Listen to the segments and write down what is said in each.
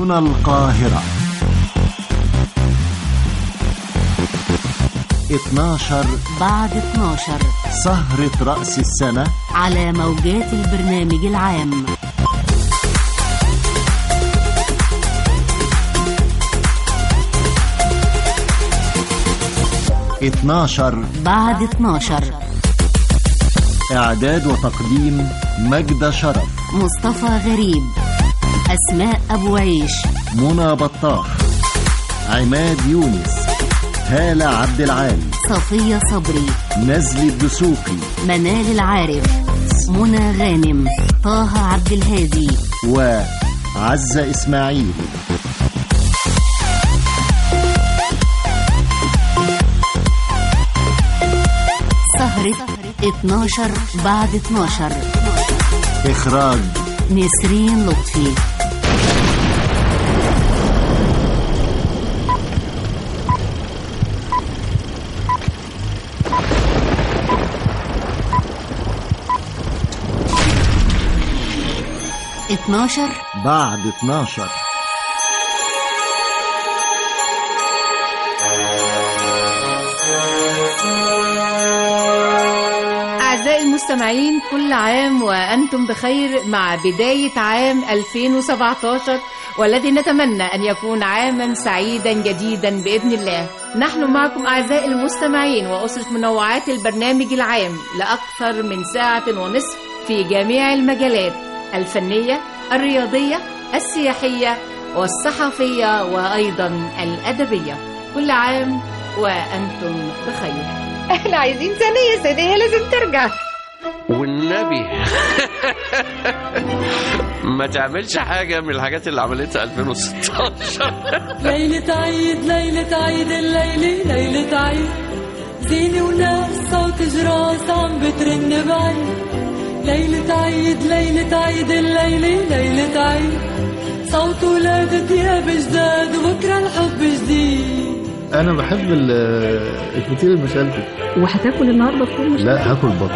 هنا القاهرة 12 بعد 12 سهرة رأس السنة على موجات البرنامج العام 12 بعد 12 إعداد وتقديم مجد شرف مصطفى غريب أسماء أبو عيش منى بطاح عماد يونس هالة عبد العال صفية صبري نزل الدسوقي منال العارف منى غانم طه عبد الهادي وعزة إسماعيل سهرة 12 بعد 12 إخراج نسرين لطفي اتناشر بعد 12 أعزائي المستمعين كل عام وأنتم بخير مع بداية عام 2017 والذي نتمنى أن يكون عاما سعيدا جديدا بإذن الله نحن معكم أعزائي المستمعين وأسرة منوعات البرنامج العام لأكثر من ساعة ونصف في جميع المجالات الفنية الرياضية السياحية والصحفية وأيضا الأدبية كل عام وأنتم بخير احنا عايزين ثانية ثانية لازم ترجع والنبي ما تعملش حاجة من الحاجات اللي عملتها 2016 ليلة عيد ليلة عيد الليلة ليلة عيد زينة وناس صوت جراس عم بترن بعيد ليلة عيد ليلة عيد الليلة ليلة عيد صوت ولاد دياب جداد وبكرة الحب جديد انا بحب ال- الفطير المشلتت وهتاكل النهارده فول مش لا هاكل بط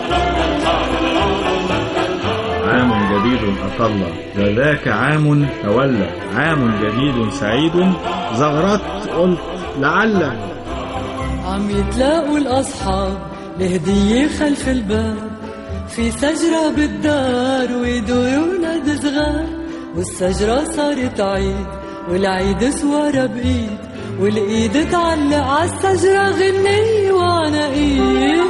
عام جديد أطل وذاك عام تولى عام جديد سعيد زغرت قلت لعل عم يتلاقوا الأصحاب لهدية خلف الباب في شجرة بالدار ويدوروا ولاد صغار والشجرة صارت عيد والعيد سوارة بإيد والإيد تعلق عالشجرة غني وأنا إيد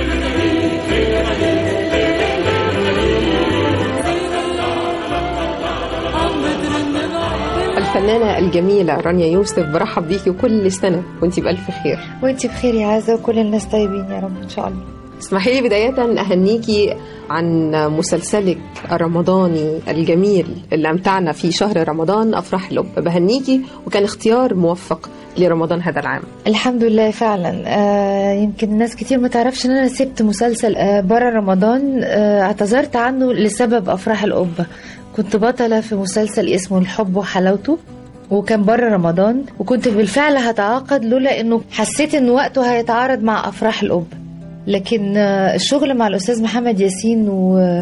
عم بترن بعيد الفنانة الجميلة رانيا يوسف برحب بيكي كل سنة وانتي بألف خير وانتي بخير يا عزة وكل الناس طيبين يا رب ان شاء الله اسمحي لي بداية أهنيكي عن مسلسلك الرمضاني الجميل اللي أمتعنا في شهر رمضان أفراح الأب بهنيكي وكان اختيار موفق لرمضان هذا العام الحمد لله فعلا آه يمكن ناس كتير ما تعرفش ان انا سبت مسلسل آه بره رمضان آه اعتذرت عنه لسبب افراح القبه كنت بطله في مسلسل اسمه الحب وحلاوته وكان بره رمضان وكنت بالفعل هتعاقد لولا انه حسيت ان وقته هيتعارض مع افراح القبه لكن آه، الشغل مع الاستاذ محمد ياسين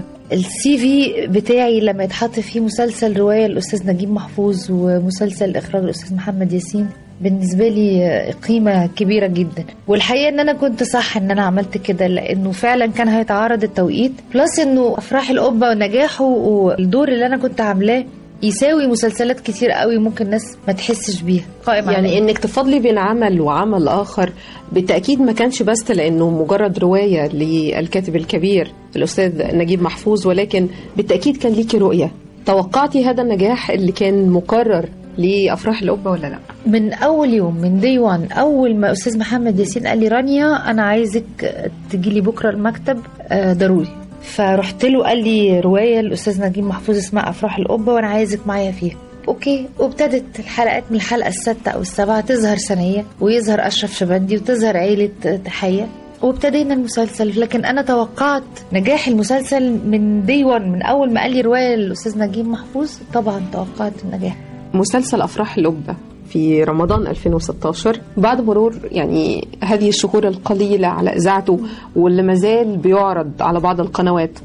والسي في بتاعي لما يتحط فيه مسلسل روايه الاستاذ نجيب محفوظ ومسلسل اخراج الاستاذ محمد ياسين بالنسبه لي آه، قيمه كبيره جدا والحقيقه ان انا كنت صح ان انا عملت كده لانه فعلا كان هيتعارض التوقيت بلس انه افراح القبه ونجاحه والدور اللي انا كنت عاملاه يساوي مسلسلات كتير قوي ممكن ناس ما تحسش بيها قائم يعني عليه. انك تفضلي بين عمل وعمل آخر بالتأكيد ما كانش بس لأنه مجرد رواية للكاتب الكبير الأستاذ نجيب محفوظ ولكن بالتأكيد كان ليكي رؤية توقعتي هذا النجاح اللي كان مقرر لأفراح الأبة ولا لا؟ من اول يوم من دي وان اول ما استاذ محمد ياسين قال لي رانيا انا عايزك تجي لي بكره المكتب آه، ضروري فرحت له قال لي روايه الاستاذ نجيب محفوظ اسمها افراح القبه وانا عايزك معايا فيها اوكي وابتدت الحلقات من الحلقه السادسه او السابعه تظهر سنيه ويظهر اشرف شبندي وتظهر عيله تحيه وابتدينا المسلسل لكن انا توقعت نجاح المسلسل من دي وان من اول ما قال لي روايه الاستاذ نجيب محفوظ طبعا توقعت النجاح مسلسل أفراح الأبة في رمضان 2016 بعد مرور يعني هذه الشهور القليلة على إذاعته واللي مازال بيعرض على بعض القنوات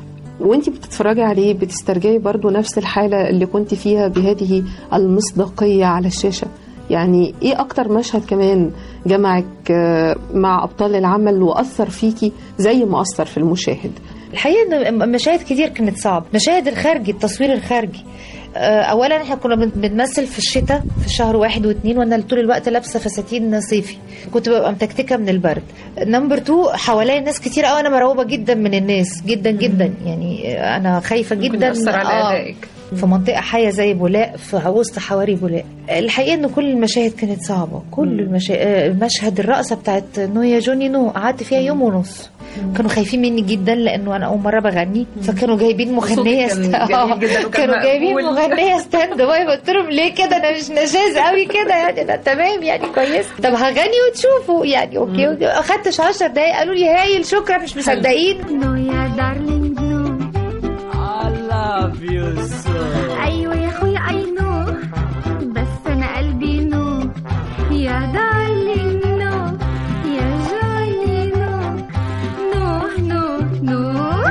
وانت بتتفرجي عليه بتسترجعي برضو نفس الحالة اللي كنت فيها بهذه المصداقية على الشاشة يعني ايه اكتر مشهد كمان جمعك آه، مع ابطال العمل واثر فيكي زي ما اثر في المشاهد الحقيقه ان مشاهد كتير كانت صعبه مشاهد الخارجي التصوير الخارجي آه، اولا احنا كنا بن- بنمثل في الشتاء في شهر واحد واثنين وانا طول الوقت لابسه فساتين صيفي كنت ببقى متكتكه من البرد نمبر تو حواليا ناس كتير قوي انا مرعوبه جدا من الناس جدا جدا يعني آه، انا خايفه جدا يأثر على آه، أدائك. في منطقة حية زي بولاق في وسط حواري بولاق الحقيقة ان كل المشاهد كانت صعبة كل المشا... آه، المشهد الرقصة بتاعت نو يا جوني نو قعدت فيها يوم ونص كانوا خايفين مني جدا لانه انا اول مره بغني فكانوا جايبين مغنيه صوتك كان است- جميل آه، جدا وكان كانوا جايبين مقبول. مغنيه ستاند باي قلت لهم ليه كده انا مش نشاز قوي كده يعني انا تمام يعني كويس طب هغني وتشوفوا يعني اوكي اوكي اخدتش 10 دقايق قالوا لي هايل شكرا مش مصدقين نو يا دارلينج نو I love you so ايوه يا اخويا اي نو بس انا قلبي نو يا دارلينج نو يا جوني نو نو نو نو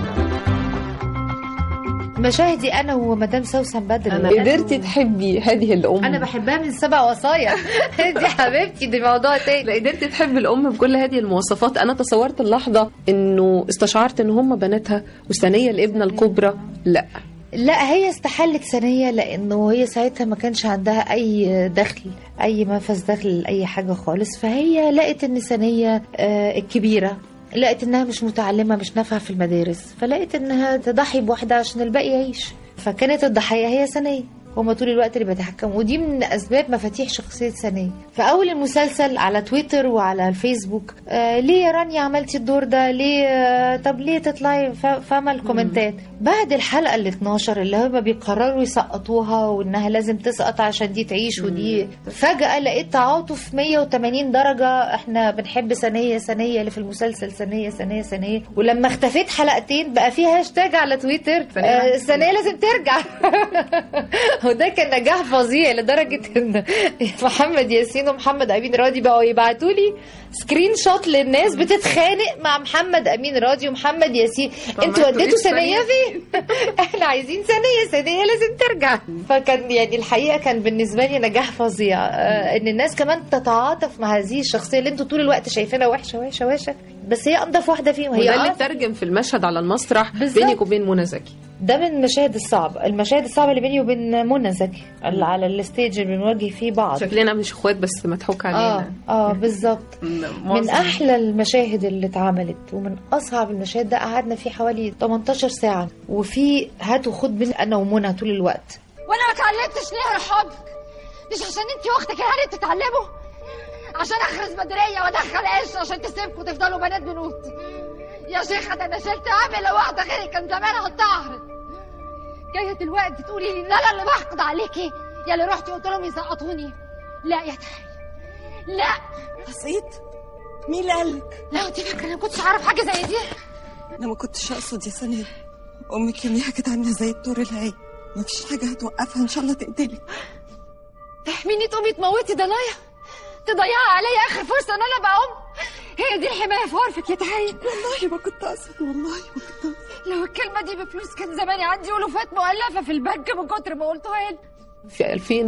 مشاهدي انا ومدام سوسن بدر قدرتي تحبي هذه الام انا بحبها من سبع وصايا دي حبيبتي دي موضوع تاني لا قدرتي تحبي الام بكل هذه المواصفات انا تصورت اللحظه انه استشعرت ان هم بناتها وثانيه الابنه الكبرى لا لا هي استحلت ثانية لأنه هي ساعتها ما كانش عندها أي دخل أي منفذ دخل لأي حاجة خالص فهي لقت إن ثانية آه، الكبيرة لقت إنها مش متعلمة مش نافعة في المدارس فلقت إنها تضحي بواحدة عشان الباقي يعيش فكانت الضحية هي ثانية هما طول الوقت اللي بيتحكموا ودي من اسباب مفاتيح شخصيه ثانيه في اول المسلسل على تويتر وعلى الفيسبوك آه ليه يا رانيا عملتي الدور ده ليه آه طب ليه تطلعي فا- فاهمه الكومنتات بعد الحلقه ال 12 اللي هما بيقرروا يسقطوها وانها لازم تسقط عشان دي تعيش ودي فجاه لقيت تعاطف 180 درجه احنا بنحب ثانيه ثانيه اللي في المسلسل ثانيه ثانيه ثانيه ولما اختفيت حلقتين بقى في هاشتاج على تويتر آه، ثانيه لازم ترجع وده كان نجاح فظيع لدرجه ان محمد ياسين ومحمد امين راضي بقوا يبعتوا لي سكرين شوت للناس بتتخانق مع محمد امين راضي ومحمد ياسين انتوا انتوا وديتوا إيه ثانيه فين احنا عايزين ثانيه ثانيه لازم ترجع فكان يعني الحقيقه كان بالنسبه لي نجاح فظيع آه، ان الناس كمان تتعاطف مع هذه الشخصيه اللي انتوا طول الوقت شايفينها وحشه وحشه وحشه بس هي انضف واحده فيهم هي وده اللي أعرف- اترجم في المشهد على المسرح بالظبط. بينك وبين منى زكي ده من المشاهد الصعبة المشاهد الصعبة اللي بيني وبين منى زكي اللي على الستيج اللي بنواجه فيه بعض شكلنا مش اخوات بس مضحوك اه علينا اه بالظبط من احلى المشاهد اللي اتعملت ومن اصعب المشاهد ده قعدنا فيه حوالي 18 ساعة وفي هات وخد بين انا ومنى طول الوقت وانا ما اتعلمتش ليه رحابك مش عشان انت واختك الهاني تتعلموا عشان اخرس بدريه وادخل قش عشان تسيبكوا تفضلوا بنات بنوت يا شيخه ده انا شلت عامله واحده غيري كان زمانها اتطهرت جايه دلوقتي تقولي لي ان انا اللي بحقد عليكي يا اللي رحتي قلت لهم يسقطوني لا يا تحية لا بسيط مين اللي قالك؟ لا انت فاكره انا ما كنتش اعرف حاجه زي دي انا ما كنتش اقصد يا سنية امك يوميها كانت عامله زي الدور العين مفيش حاجه هتوقفها ان شاء الله تقتلك تحميني تقومي تموتي ضنايا تضيعي عليا اخر فرصه ان انا ابقى ام هي دي الحمايه في عرفك يا تحية والله ما كنت اقصد والله ما كنت أقصد. لو الكلمه دي بفلوس كان زماني عندي الوفات مؤلفه في البنك من كتر ما قلتوها لي في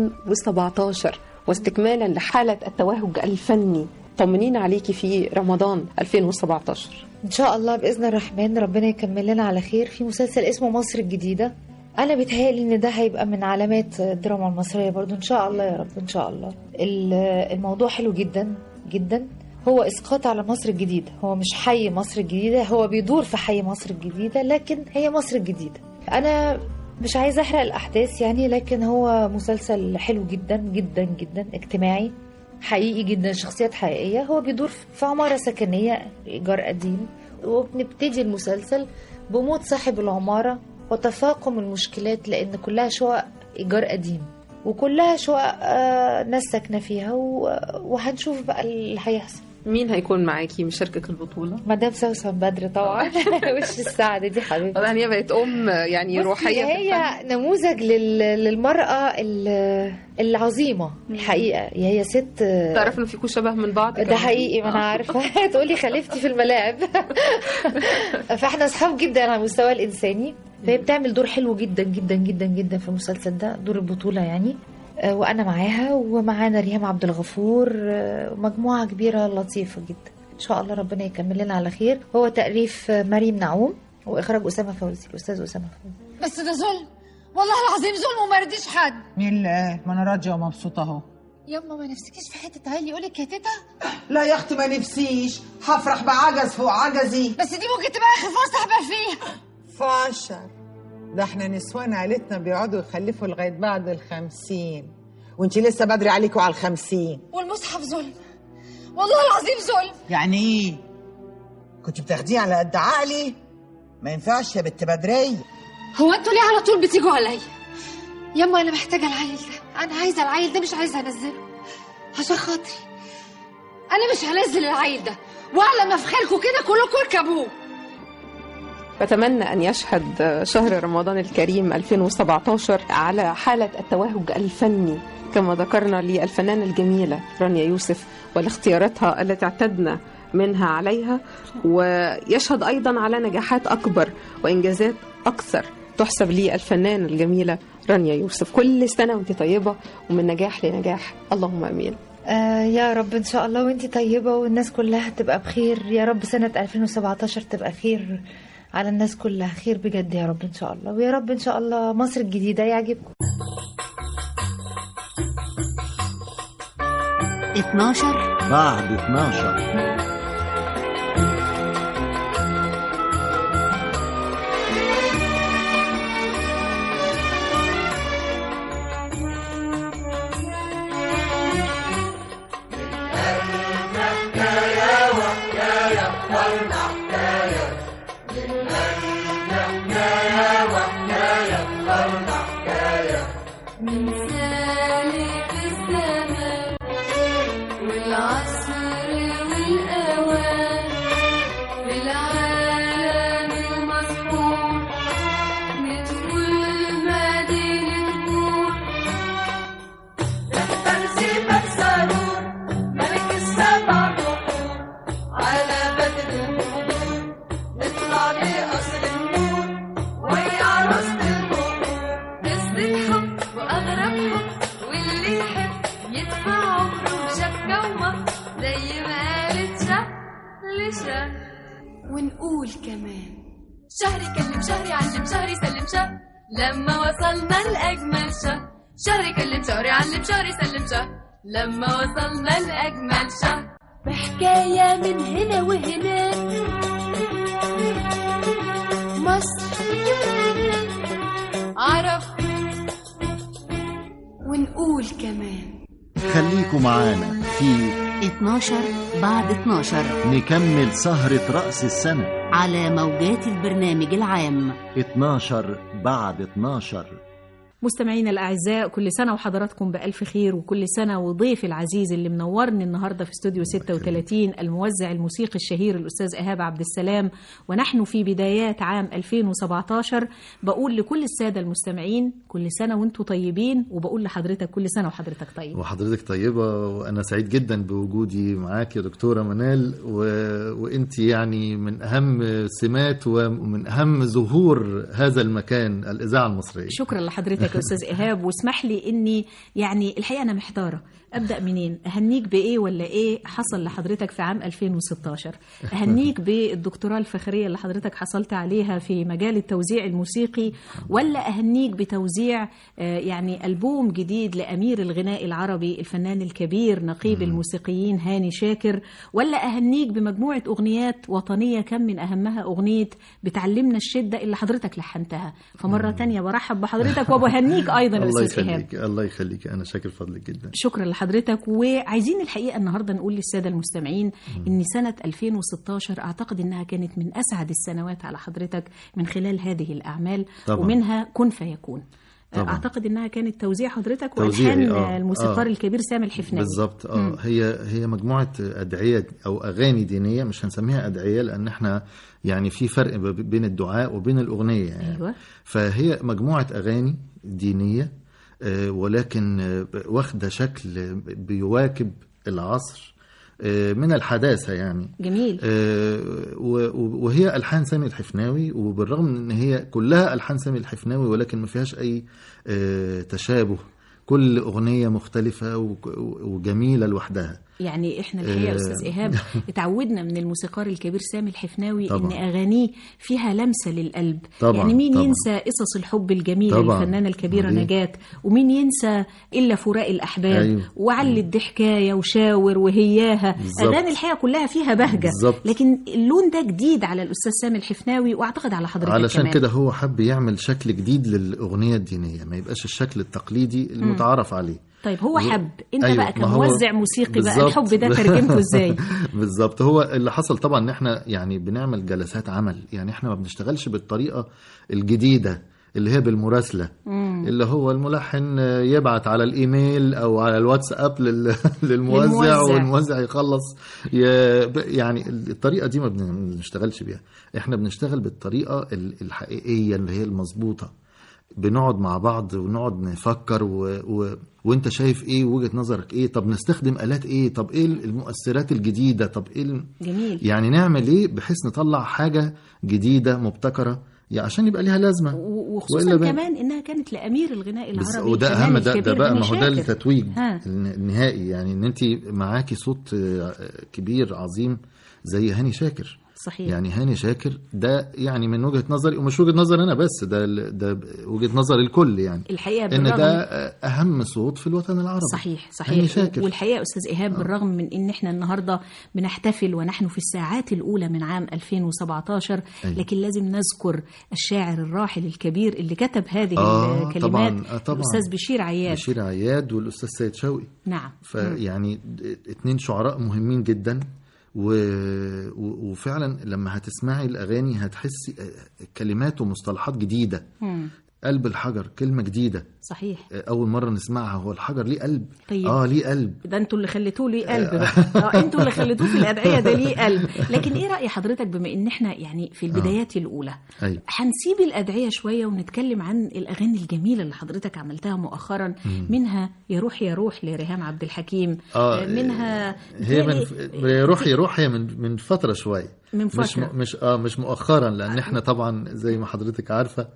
2017 واستكمالا لحالة التوهج الفني طمنين عليكي في رمضان 2017 ان شاء الله باذن الرحمن ربنا يكمل لنا على خير في مسلسل اسمه مصر الجديده انا بيتهيألي ان ده هيبقى من علامات الدراما المصريه برضو ان شاء الله يا رب ان شاء الله ال- الموضوع حلو جدا جدا هو اسقاط على مصر الجديده هو مش حي مصر الجديده هو بيدور في حي مصر الجديده لكن هي مصر الجديده انا مش عايزه احرق الاحداث يعني لكن هو مسلسل حلو جدا جدا جدا اجتماعي حقيقي جدا شخصيات حقيقية هو بيدور في عمارة سكنية إيجار قديم وبنبتدي المسلسل بموت صاحب العمارة وتفاقم المشكلات لأن كلها شقق إيجار قديم وكلها شقق آه، ناس ساكنة فيها و- وهنشوف بقى اللي هيحصل مين هيكون معاكي مشاركة البطولة؟ مدام سوسن بدر طبعا وش السعادة دي حبيبتي طبعا هي بقت أم يعني بصي، روحية في هي الفن. نموذج لل... للمرأة ال- العظيمة الحقيقة هي ست تعرف إنه فيكوا شبه من بعض ده كمان؟ حقيقي ما انا آه. عارفه تقولي خلفتي في الملاعب فاحنا اصحاب جدا على المستوى الانساني فهي بتعمل دور حلو جدا جدا جدا جدا في المسلسل ده دور البطوله يعني آه، وانا معاها ومعانا ريهام عبد الغفور آه، ومجموعه كبيره لطيفه جدا ان شاء الله ربنا يكمل لنا على خير هو تاليف آه، مريم نعوم واخراج اسامه فوزي الاستاذ اسامه فوزي بس ده ظلم والله العظيم ظلم وما يرضيش حد مين اللي قال ما انا راضيه ومبسوطه اهو يما ما نفسكيش في حته عيل يقولك يا تيتا لا يا اختي ما نفسيش هفرح بعجز فوق عجزي بس دي ممكن تبقى اخر فرصه احبل فيها فاشر ده احنا نسوان عيلتنا بيقعدوا يخلفوا لغايه بعد الخمسين وانت لسه بدري عليكوا على الخمسين والمصحف ظلم والله العظيم ظلم يعني ايه كنت بتاخديه على قد عقلي ما ينفعش يا بنت بدريه هو انتوا ليه على طول بتيجوا عليا يما انا محتاجه العيل ده انا عايزه العيل ده مش عايزه انزله عشان خاطري انا مش هنزل العيل ده واعلى ما في خيركم كده كلكم اركبوه بتمنى أن يشهد شهر رمضان الكريم 2017 على حالة التوهج الفني كما ذكرنا للفنانة الجميلة رانيا يوسف ولاختياراتها التي اعتدنا منها عليها ويشهد أيضا على نجاحات أكبر وإنجازات أكثر تحسب للفنانة الجميلة رانيا يوسف كل سنة وانت طيبة ومن نجاح لنجاح اللهم أمين آه يا رب ان شاء الله وانتي طيبه والناس كلها تبقى بخير يا رب سنه 2017 تبقى خير على الناس كلها خير بجد يا رب ان شاء الله ويا رب ان شاء الله مصر الجديده يعجبكم 12 بعد 12 من سالك الزمان والعصر والأوان في العالم المسحور ندخل مدينة نور ترسيمك سرور ملك السبع بحور على بدر البدور نطلع لقصر النور ويا عروسة البحور قصة حب وأغرب حب واللي يحب يدفع عمره بشبكة ومهر زي ما قالت شه لشه ونقول كمان شهر يكلم شهر يعلم شهر يسلم شهر لما وصلنا لأجمل شهر شهر يكلم شهر يعلم شهر يسلم شهر لما وصلنا لأجمل شهر بحكاية من هنا وهناك مصر عرب ونقول كمان خليكم معانا في 12 بعد 12 نكمل سهرة رأس السنة على موجات البرنامج العام 12 بعد 12 مستمعينا الأعزاء كل سنة وحضراتكم بألف خير وكل سنة وضيفي العزيز اللي منورني النهاردة في استوديو 36 الموزع الموسيقي الشهير الأستاذ إيهاب عبد السلام ونحن في بدايات عام 2017 بقول لكل السادة المستمعين كل سنة وانتم طيبين وبقول لحضرتك كل سنة وحضرتك طيب وحضرتك طيبة وأنا سعيد جدا بوجودي معاك يا دكتورة منال و... وأنت يعني من أهم سمات ومن أهم ظهور هذا المكان الإذاعة المصرية شكرا لحضرتك يا استاذ ايهاب واسمح لي اني يعني الحقيقه انا محتاره ابدا منين اهنيك بايه ولا ايه حصل لحضرتك في عام 2016 اهنيك بالدكتوراه الفخريه اللي حضرتك حصلت عليها في مجال التوزيع الموسيقي ولا اهنيك بتوزيع آه، يعني البوم جديد لامير الغناء العربي الفنان الكبير نقيب الموسيقيين هاني شاكر ولا اهنيك بمجموعه اغنيات وطنيه كم من اهمها اغنيه بتعلمنا الشده اللي حضرتك لحنتها فمره تانية برحب بحضرتك وبهنيك ايضا يا الله استاذ ايهاب يخليك الله يخليك أنا شاكر فضلك جدا شكرا لحضرتك وعايزين الحقيقه النهارده نقول للساده المستمعين ان سنه 2016 اعتقد انها كانت من اسعد السنوات على حضرتك من خلال هذه الاعمال طبعاً. ومنها كن فيكون طبعاً. اعتقد انها كانت توزيع حضرتك توزيعي، والحان آه، الموسيقار آه. الكبير سامي الحفناوي بالظبط اه مم. هي هي مجموعه ادعيه او اغاني دينيه مش هنسميها ادعيه لان احنا يعني في فرق ب- بين الدعاء وبين الاغنيه يعني ايوه فهي مجموعه اغاني دينيه آه، ولكن آه، واخده شكل بيواكب العصر آه، من الحداثه يعني جميل آه، و- و- وهي الحان سامي الحفناوي وبالرغم من ان هي كلها الحان سامي الحفناوي ولكن ما فيهاش اي آه، تشابه كل اغنيه مختلفه وك- وجميله لوحدها يعني احنا الحقيقه يا آه. استاذ ايهاب اتعودنا من الموسيقار الكبير سامي الحفناوي طبعاً. ان اغانيه فيها لمسه للقلب طبعاً، يعني مين طبعاً. ينسى قصص الحب الجميله طبعاً. للفنانه الكبيره دي. نجاة ومين ينسى الا فراق الاحباب أيوة. وعلي الضحكايه وشاور وهياها بالظبط. اغاني الحقيقه كلها فيها بهجه بالظبط. لكن اللون ده جديد على الاستاذ سامي الحفناوي واعتقد على حضرتك علشان كمان. كده هو حب يعمل شكل جديد للاغنيه الدينيه ما يبقاش الشكل التقليدي المتعارف عليه طيب هو و- حب انت أيوة، بقى ما هو- كموزع موسيقي بقى بالظبط. الحب ده ترجمته ازاي بالظبط هو اللي حصل طبعا ان احنا يعني بنعمل جلسات عمل يعني احنا ما بنشتغلش بالطريقه الجديده اللي هي بالمراسله مم. اللي هو الملحن يبعت على الايميل او على الواتساب لل- للموزع للموزع. والموزع يخلص ي- ب- يعني الطريقه دي ما بن- ما بنشتغلش بيها احنا بنشتغل بالطريقه ال- الحقيقيه اللي هي المظبوطه بنقعد مع بعض ونقعد نفكر و... و... وانت شايف ايه وجهه نظرك ايه طب نستخدم الات ايه طب ايه المؤثرات الجديده طب ايه ال... جميل يعني نعمل ايه بحيث نطلع حاجه جديده مبتكره يعني عشان يبقى ليها لازمه و- وخصوصا وإلا بقى- كمان انها كانت لامير الغناء بس العربي وده الفنان اهم ده, ده الكبير بقى هاني ما هو ده شاكر. التتويج ها. النهائي يعني ان انت معاكي صوت آه، كبير عظيم زي هاني شاكر صحيح يعني هاني شاكر ده يعني من وجهه نظري ومش وجهه نظري انا بس ده ده وجهه نظر الكل يعني الحقيقه ان بالرغم ده اهم صوت في الوطن العربي صحيح هاني صحيح شاكر والحقيقه استاذ ايهاب بالرغم من ان احنا النهارده بنحتفل ونحن في الساعات الاولى من عام 2017 أيوة. لكن لازم نذكر الشاعر الراحل الكبير اللي كتب هذه آه، الكلمات طبعاً، آه، طبعاً. الاستاذ بشير عياد بشير عياد والاستاذ سيد شوقي نعم مم. فيعني اتنين شعراء مهمين جدا و... و... وفعلا لما هتسمعي الاغاني هتحسي كلمات ومصطلحات جديده مم. قلب الحجر كلمه جديده صحيح اول مره نسمعها هو الحجر ليه قلب طيب. اه ليه قلب ده انتوا اللي خليتوه ليه قلب بقى اه انتوا اللي خليتوه في الادعيه ده ليه قلب لكن ايه راي حضرتك بما ان احنا يعني في البدايات الاولى ايوه هنسيب الأدعية شوية ونتكلم عن الأغاني الجميلة اللي حضرتك عملتها مؤخرا مم. منها يا روح يا روح لريهام عبد الحكيم آه، منها هي من بتهيألي- روح يروح هي من من فتره شويه من مش فترة. م... مش اه مش مؤخرا لان احنا طبعا زي ما حضرتك عارفه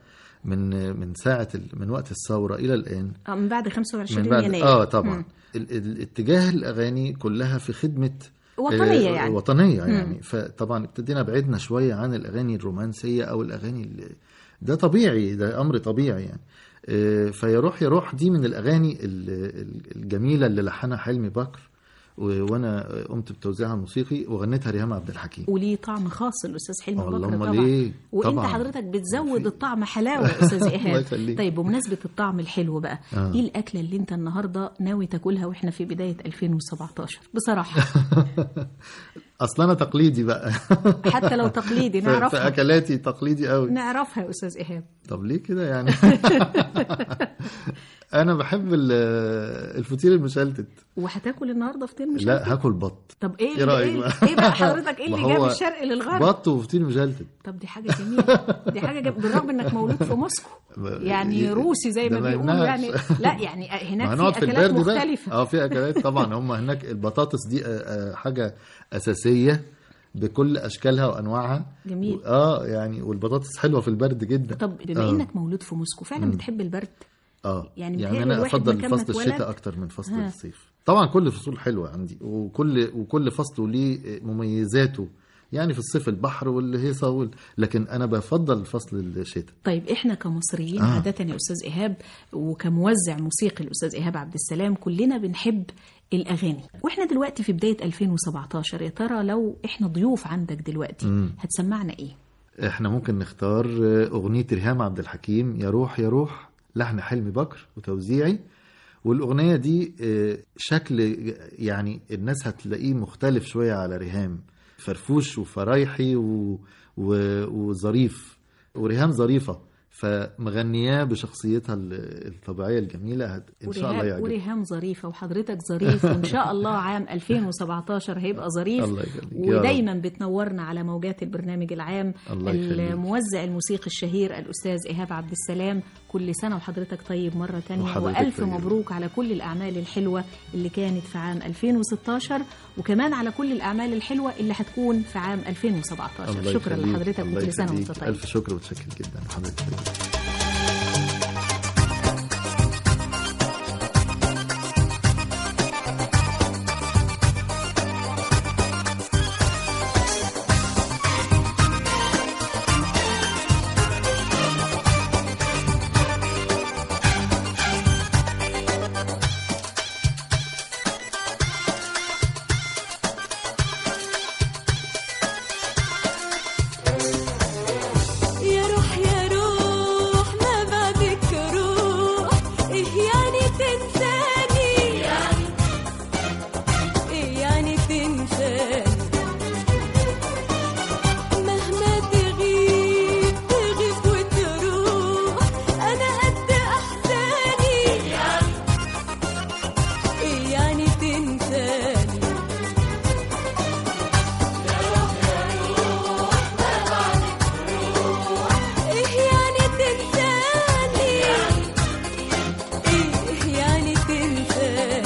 من من ساعه ال... من وقت الثوره الى الان آه، من بعد 25 من بعد يناير اه طبعا مم. ال... ال... اتجاه الاغاني كلها في خدمه وطنية آه، يعني. وطنيه مم. يعني فطبعا ابتدينا بعدنا شويه عن الاغاني الرومانسيه او الاغاني اللي ده طبيعي ده امر طبيعي يعني آه، فيا روح يا روح دي من الاغاني ال- ال- الجميله اللي لحنها حلمي بكر و- وانا قمت بتوزيعها الموسيقي وغنتها ريهام عبد الحكيم وليه طعم خاص الأستاذ حلمي والله بكر أمال طبعا إيه؟ وانت طبعاً. حضرتك بتزود الطعم حلاوة يا أستاذ الله إيهاب يخليك. طيب بمناسبة الطعم الحلو بقى آه. ايه الأكلة اللي انت النهاردة ناوي تاكلها واحنا في بداية 2017 بصراحة اصل انا تقليدي بقى حتى لو تقليدي في- في نعرفها اكلاتي تقليدي قوي نعرفها يا أستاذ إيهاب طب ليه كده يعني انا بحب ال- الفطير المشلتت وهتاكل النهارده فطير مش لا هاكل بط طب ايه ايه اللي- رايك ايه, بقى ايه بقى حضرتك ايه ما اللي جاب هو الشرق للغرب بط وفطير مشلتت طب دي حاجه جميله دي حاجه جميلة. بالرغم انك مولود في موسكو يعني روسي زي ده ما ما بيقولوا يمنعش. يعني لا يعني ما هناك هنقعد في في اكلات البرد بقى مختلفه اه في اكلات طبعا هم هناك البطاطس دي آه، آه، حاجه اساسيه بكل اشكالها وانواعها جميل. اه يعني والبطاطس حلوه في البرد جدا طب بما آه. انك مولود في موسكو فعلا مم. بتحب البرد اه يعني يعني متهيألي انا الواحد افضل مكان ما فصل اتولد- الشتاء اكتر من فصل ها. الصيف طبعا كل الفصول حلوه عندي وكل وكل فصل ليه مميزاته يعني في الصيف البحر والهيصه وال... لكن انا بفضل فصل الشتاء طيب احنا كمصريين آه. عاده يا استاذ ايهاب وكموزع موسيقي الاستاذ ايهاب عبد السلام كلنا بنحب الاغاني واحنا دلوقتي في بدايه 2017 يا ترى لو احنا ضيوف عندك دلوقتي مم. هتسمعنا ايه احنا ممكن نختار آه، اغنيه ريهام عبد الحكيم يا روح يا روح لحن حلمي بكر وتوزيعي والاغنيه دي آه، شكل يعني الناس هتلاقيه مختلف شويه على ريهام فرفوش وفرايحي و... و... وظريف وريهام ظريفه فمغنياه بشخصيتها ال- الطبيعيه الجميله هت- ان شاء الله وريهام يعجبك وريهام ظريفة وحضرتك ظريف وإن شاء الله عام 2017 هيبقى ظريف الله يخليك يا رب. ودايما بتنورنا على موجات البرنامج العام الله يخليك. الموزع الموسيقي الشهير الأستاذ إيهاب عبد السلام كل سنة وحضرتك طيب مرة تانية وحضرتك وألف طيب. مبروك على كل الأعمال الحلوة اللي كانت في عام 2016 وكمان على كل الأعمال الحلوة اللي هتكون في عام 2017 الله شكرا يخليك. لحضرتك الله وكل سنة يخليك. وأنت طيب الف شكر وتشكر جدا حضرتك طيب. يا روح يا روح ما بعدك روح ايه يعني تنساني يعني ايه يعني تنساني مهما تغيب تغيب وتروح انا قد احزاني يعني ايه يعني تنساني يا روح يا روح ما بعدك ايه يعني تنساني ايه يعني تنساني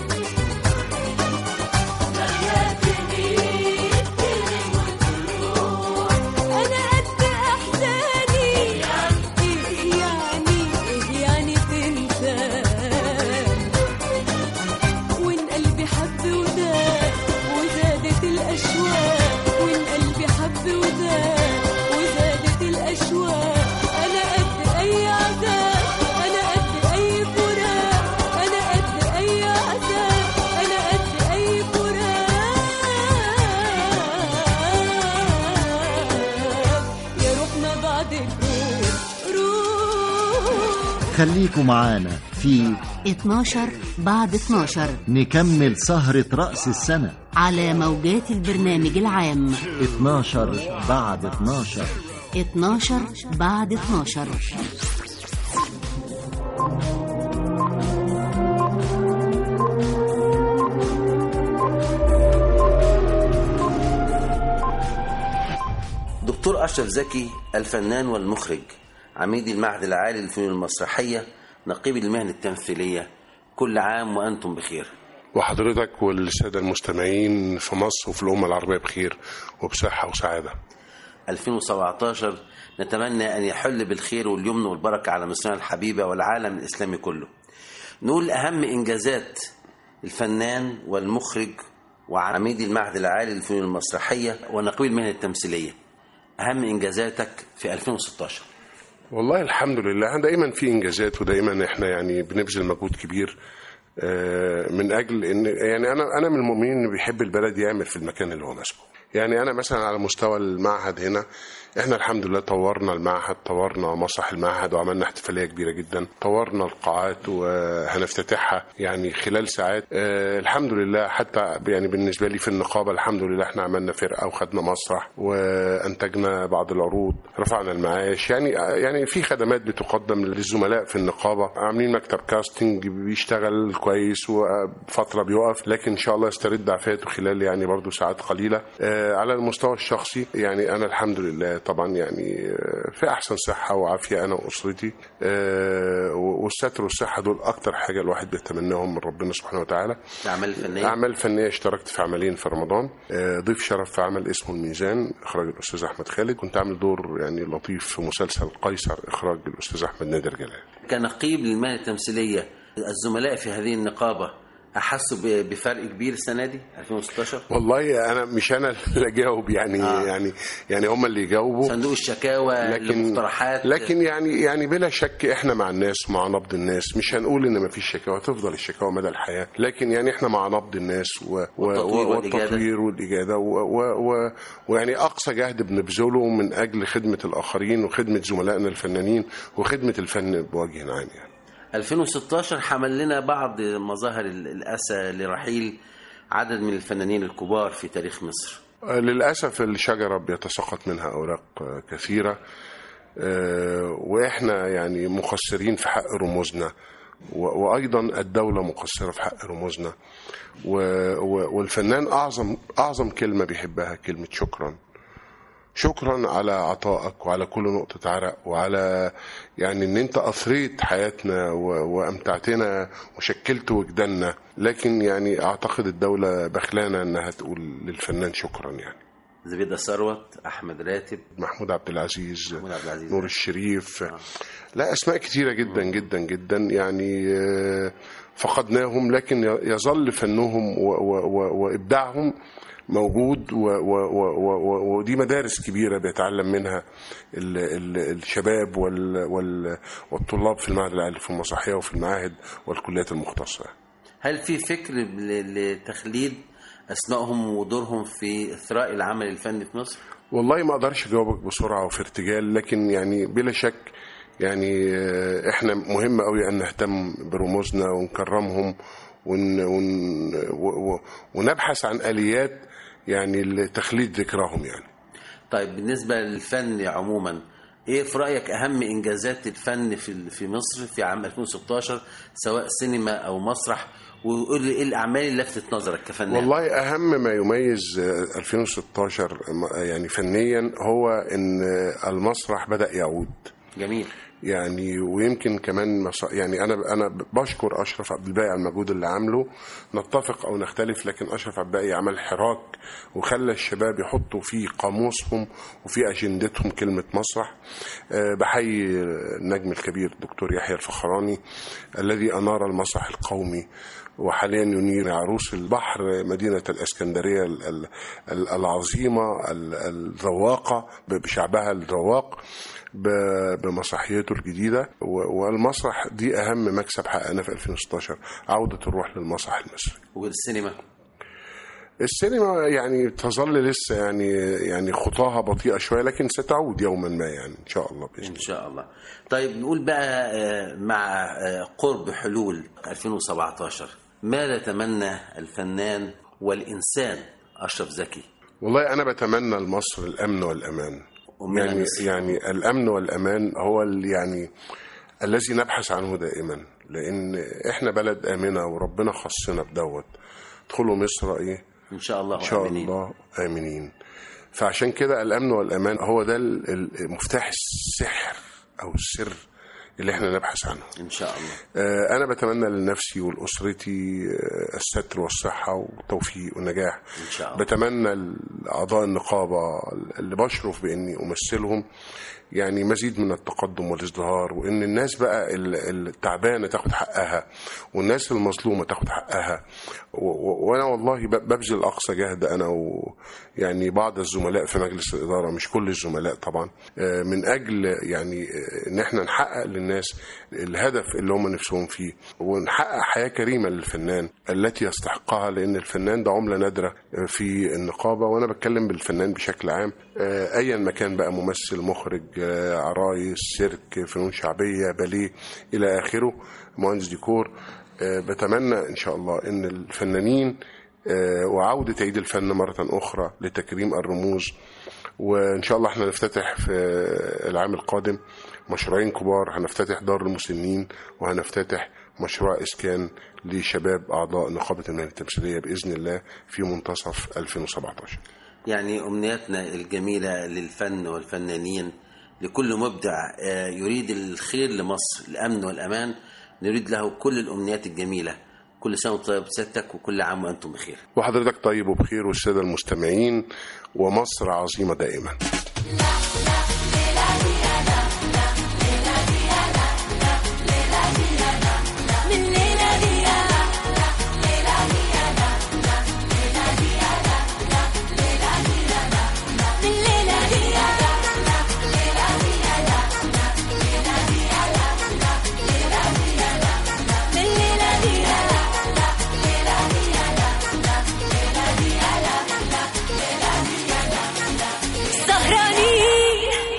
مهما تغيب تغيب وتروح انا قد احزاني ايه يعني ايه يعني تنساني وان قلبي حب وداق وزادت الاشواق وان قلبي حب وداق وزادت الاشواق انا قد اي عذاب انا قد اي فراق انا قد اي عذاب انا قد اي فراق يا روحنا بعدك روح روح خليكوا معانا في 12 بعد 12 نكمل سهرة رأس السنة على موجات البرنامج العام 12 بعد 12 12 بعد 12 دكتور أشرف زكي الفنان والمخرج عميد المعهد العالي للفنون المسرحية نقيب المهن التمثيلية كل عام وأنتم بخير وحضرتك والسادة المستمعين في مصر وفي الأمة العربية بخير وبصحة وسعادة 2017 نتمنى أن يحل بالخير واليمن والبركة على مصرنا الحبيبة والعالم الإسلامي كله نقول أهم إنجازات الفنان والمخرج وعميد المعهد العالي للفنون المسرحية ونقيب المهن التمثيلية أهم إنجازاتك في 2016 والله الحمد لله دايما في إنجازات ودايما إحنا يعني بنبذل مجهود كبير آه، من أجل إن يعني أنا أنا من المؤمنين اللي بيحب البلد يعمل في المكان اللي هو ماسكه يعني أنا مثلا على مستوى المعهد هنا احنا الحمد لله طورنا المعهد طورنا مسرح المعهد وعملنا احتفاليه كبيره جدا طورنا القاعات وهنفتتحها يعني خلال ساعات آه الحمد لله حتى يعني بالنسبه لي في النقابه الحمد لله احنا عملنا فرقه وخدنا مسرح وانتجنا بعض العروض رفعنا المعاش يعني يعني في خدمات بتقدم للزملاء في النقابه عاملين مكتب كاستنج بيشتغل كويس وفتره بيقف لكن ان شاء الله يسترد عافيته خلال يعني برضو ساعات قليله آه على المستوى الشخصي يعني انا الحمد لله طبعا يعني آه، في احسن صحه وعافيه انا واسرتي آه، والستر والصحه دول اكتر حاجه الواحد بيتمناهم من ربنا سبحانه وتعالى الأعمال الفنية اعمال فنيه اشتركت في عملين في رمضان آه، ضيف شرف في عمل اسمه الميزان اخراج الاستاذ احمد خالد كنت عامل دور يعني لطيف في مسلسل قيصر اخراج الاستاذ احمد نادر جلال كنقيب للمهن التمثيلية الزملاء في هذه النقابة أحسوا ب- بفرق كبير السنة دي 2016 والله انا مش انا اللي اجاوب يعني آه. يعني يعني هم اللي يجاوبوا صندوق الشكاوى لكن المقترحات لكن يعني يعني بلا شك احنا مع الناس مع نبض الناس مش هنقول ان مفيش شكاوى تفضل الشكاوى مدى الحياه لكن يعني احنا مع نبض الناس و و والتطوير و- والإجادة. والتطوير والاجاده و و و ويعني اقصى جهد بنبذله من اجل خدمه الاخرين وخدمه زملائنا الفنانين وخدمه الفن بوجه عام يعني 2016 حمل لنا بعض مظاهر ال- الأسى لرحيل عدد من الفنانين الكبار في تاريخ مصر للأسف الشجرة بيتساقط منها أوراق كثيرة آه، واحنا يعني مقصرين في حق رموزنا و- وايضا الدوله مقصره في حق رموزنا و- و- والفنان اعظم اعظم كلمه بيحبها كلمه شكرا شكرا على عطائك وعلى كل نقطة عرق وعلى يعني ان انت اثريت حياتنا و- وامتعتنا وشكلت وجداننا لكن يعني اعتقد الدولة بخلانة انها تقول للفنان شكرا يعني زبيدة ثروت احمد راتب محمود عبد العزيز محمود عبد العزيز نور الشريف لا اسماء كتيره جدا جدا جدا يعني آه، فقدناهم لكن ي- يظل فنهم و- و- و- وابداعهم موجود و- و- و- و- و- ودي مدارس كبيره بيتعلم منها ال- ال- الشباب وال- وال- والطلاب في المعهد العالي في المسرحيه وفي المعاهد والكليات المختصه هل في فكر ل- لتخليد اسمائهم ودورهم في اثراء العمل الفني في مصر؟ والله ما اقدرش اجاوبك بسرعه وفي ارتجال لكن يعني بلا شك يعني آه، احنا مهم قوي ان نهتم برموزنا ونكرمهم ون ون و- و- ونبحث عن اليات يعني لتخليد ذكرهم يعني طيب بالنسبة للفن عموما ايه في رأيك اهم انجازات الفن في في مصر في عام 2016 سواء سينما او مسرح وقول لي ايه الاعمال اللي لفتت نظرك كفنان والله اهم ما يميز آه، 2016 م- يعني فنيا هو ان آه، المسرح بدا يعود جميل يعني ويمكن كمان مص... يعني انا انا بشكر اشرف عبد الباقي على المجهود اللي عامله نتفق او نختلف لكن اشرف عبد الباقي عمل حراك وخلى الشباب يحطوا في قاموسهم وفي اجندتهم كلمه مسرح أه بحيي النجم الكبير الدكتور يحيى الفخراني الذي انار المسرح القومي وحاليا ينير عروس البحر مدينة الإسكندرية ال- ال- ال- العظيمة ال- الذواقة بشعبها الذواق ب- بمسرحيته الجديدة و- والمسرح دي أهم مكسب حققناه في 2016 عودة الروح للمسرح المصري والسينما السينما يعني تظل لسه يعني يعني خطاها بطيئة شوية لكن ستعود يوما ما يعني إن شاء الله بإذن ان شاء الله طيب نقول بقى آه، مع آه، قرب حلول 2017 ماذا تمنى الفنان والانسان اشرف زكي والله أنا بتمنى لمصر الأمن والأمان ومن يعني مصر. يعني الأمن والأمان هو ال- يعني الذي نبحث عنه دائما لأن إحنا بلد آمنة وربنا خصنا بدوت ادخلوا مصر إيه ان شاء الله إن شاء آمنين. الله آمنين فعشان كده الأمن والأمان هو ده ال- ال- مفتاح السحر أو السر اللي احنا نبحث عنه ان شاء الله آه، أنا بتمنى لنفسي ولأسرتي آه، الستر والصحة والتوفيق والنجاح ان شاء الله بتمنى لأعضاء النقابة اللي بشرف بإني أمثلهم يعني مزيد من التقدم والازدهار وإن الناس بقى ال- التعبانة تاخد حقها والناس المظلومة تاخد حقها و- و- وأنا والله ب- ببذل أقصى جهد أنا ويعني بعض الزملاء في مجلس الإدارة مش كل الزملاء طبعا آه، من أجل يعني آه، إن احنا نحقق للناس الهدف اللي هم نفسهم فيه ونحقق حياة كريمة للفنان التي يستحقها لأن الفنان ده عملة نادرة في النقابة وأنا بتكلم بالفنان بشكل عام آه، أيا ما كان بقى ممثل مخرج آه، عرايس سيرك فنون شعبية باليه إلى آخره مهندس ديكور آه، بتمنى إن شاء الله إن الفنانين آه، وعودة عيد الفن مرة أخرى لتكريم الرموز وإن شاء الله احنا نفتتح في العام القادم مشروعين كبار هنفتتح دار المسنين وهنفتتح مشروع إسكان لشباب أعضاء نقابة المهن التمثيلية بإذن الله في منتصف 2017 يعني امنياتنا الجميله للفن والفنانين لكل مبدع آه، يريد الخير لمصر الامن والامان نريد له كل الامنيات الجميله كل سنه وانت طيب سيادتك وكل عام وانتم بخير وحضرتك طيب وبخير والسادة المستمعين ومصر عظيمة دائما سهرانين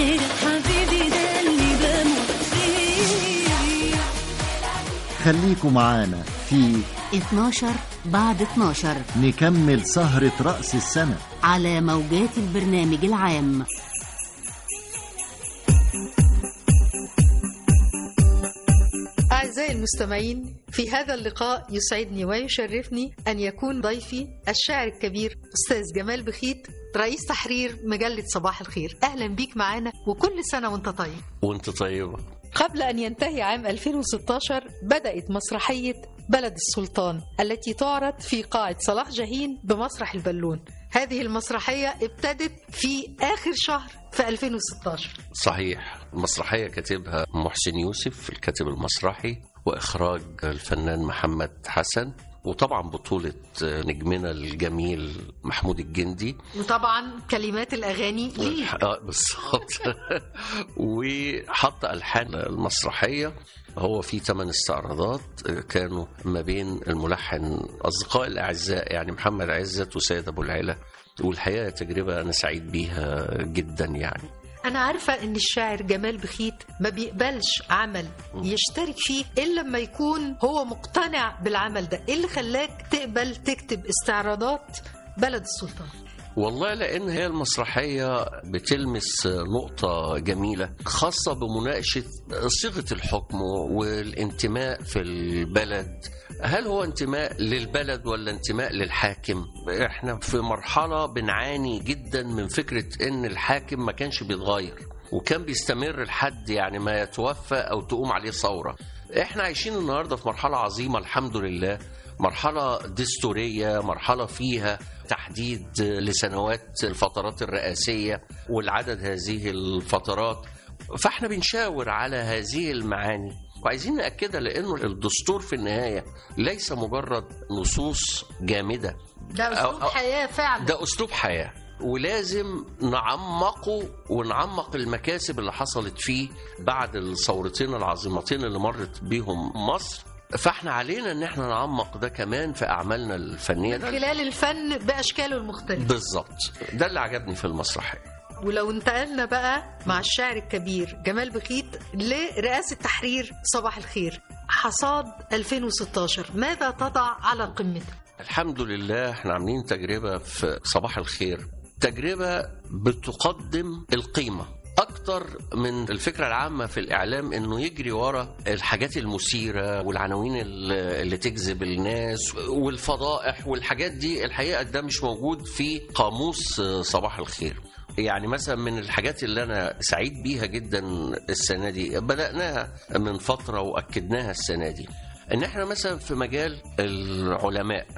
غيرك حبيبي ده اللي بموت فيه خليكوا معانا في 12 بعد 12 نكمل سهرة رأس السنة على موجات البرنامج العام أعزائي المستمعين في هذا اللقاء يسعدني ويشرفني أن يكون ضيفي الشاعر الكبير أستاذ جمال بخيت رئيس تحرير مجلة صباح الخير أهلا بيك معانا وكل سنة وانت طيب وانت طيبة قبل أن ينتهي عام 2016 بدأت مسرحية بلد السلطان التي تعرض في قاعة صلاح جاهين بمسرح البالون هذه المسرحية ابتدت في آخر شهر في 2016 صحيح المسرحية كاتبها محسن يوسف الكاتب المسرحي وإخراج الفنان محمد حسن وطبعا بطولة نجمنا الجميل محمود الجندي وطبعا كلمات الأغاني ليه آه، بالظبط وحط ألحان المسرحية هو في ثمان استعراضات كانوا ما بين الملحن أصدقاء الأعزاء يعني محمد عزت وسيد أبو العلا والحقيقة تجربة أنا سعيد بيها جدا يعني أنا عارفة إن الشاعر جمال بخيت ما بيقبلش عمل يشترك فيه إلا لما يكون هو مقتنع بالعمل ده إيه اللي خلاك تقبل تكتب استعراضات بلد السلطان والله لان هي المسرحيه بتلمس نقطه جميله خاصه بمناقشه صيغه الحكم والانتماء في البلد هل هو انتماء للبلد ولا انتماء للحاكم احنا في مرحله بنعاني جدا من فكره ان الحاكم ما كانش بيتغير وكان بيستمر لحد يعني ما يتوفى او تقوم عليه ثوره احنا عايشين النهارده في مرحله عظيمه الحمد لله مرحله دستوريه مرحله فيها تحديد لسنوات الفترات الرئاسيه والعدد هذه الفترات فاحنا بنشاور على هذه المعاني وعايزين ناكدها لانه الدستور في النهايه ليس مجرد نصوص جامده ده أسلوب أو- أو- حياة فعلا ده اسلوب حياه ولازم نعمقه ونعمق المكاسب اللي حصلت فيه بعد الثورتين العظيمتين اللي مرت بيهم مصر فاحنا علينا ان احنا نعمق ده كمان في اعمالنا الفنيه من ده خلال الفن بأشكاله المختلفة بالظبط ده اللي عجبني في المسرحيه ولو انتقلنا بقى مع الشاعر الكبير جمال بخيت لرئاسة تحرير صباح الخير حصاد 2016 ماذا تضع على قمته؟ الحمد لله احنا عاملين تجربة في صباح الخير تجربة بتقدم القيمة أكتر من الفكرة العامة في الإعلام إنه يجري ورا الحاجات المثيرة والعناوين اللي اللي تجذب الناس والفضائح والحاجات دي الحقيقة ده مش موجود في قاموس صباح الخير يعني مثلا من الحاجات اللي انا سعيد بيها جدا السنه دي بداناها من فتره واكدناها السنه دي ان احنا مثلا في مجال العلماء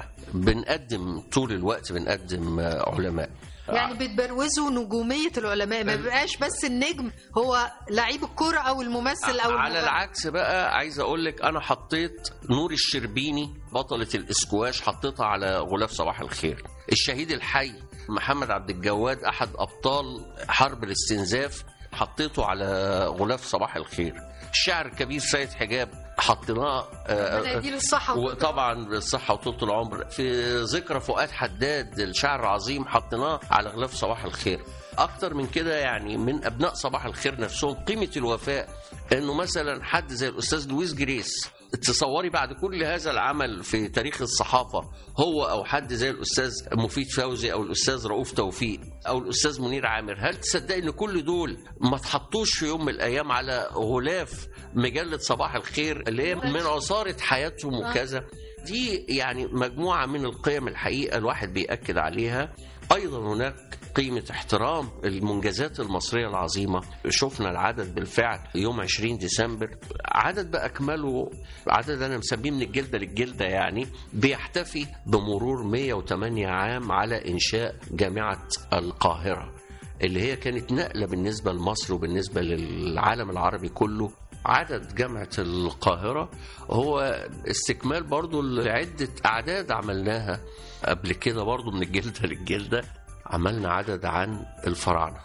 بنقدم طول الوقت بنقدم علماء يعني بتبروزوا نجومية العلماء ما بيبقاش بس النجم هو لعيب الكرة أو الممثل أو على المغني. العكس بقى عايز اقول لك انا حطيت نور الشربيني بطلة الاسكواش حطيتها على غلاف صباح الخير الشهيد الحي محمد عبد الجواد احد ابطال حرب الاستنزاف حطيته على غلاف صباح الخير الشاعر الكبير سيد حجاب حطيناه آه، ربنا يديله الصحة وطبعا بالصحة وطولة العمر في ذكرى فؤاد حداد الشاعر العظيم حطيناه على غلاف صباح الخير أكتر من كده يعني من أبناء صباح الخير نفسهم قيمة الوفاء إنه مثلا حد زي الأستاذ لويس جريس تصوري بعد كل هذا العمل في تاريخ الصحافة هو أو حد زي الأستاذ مفيد فوزي أو الأستاذ رؤوف توفيق أو الأستاذ منير عامر هل تصدقي إن كل دول ما تحطوش في يوم من الأيام على غلاف مجلة صباح الخير اللي هي من عصارة حياتهم وكذا دي يعني مجموعة من القيم الحقيقة الواحد بيأكد عليها أيضا هناك قيمة احترام المنجزات المصرية العظيمة شفنا العدد بالفعل يوم 20 ديسمبر عدد بأكمله عدد أنا مسميه من الجلدة للجلدة يعني بيحتفي بمرور 108 عام على إنشاء جامعة القاهرة اللي هي كانت نقلة بالنسبة لمصر وبالنسبة للعالم العربي كله عدد جامعة القاهرة هو استكمال برضو لعدة أعداد عملناها قبل كده برضو من الجلدة للجلدة عملنا عدد عن الفراعنة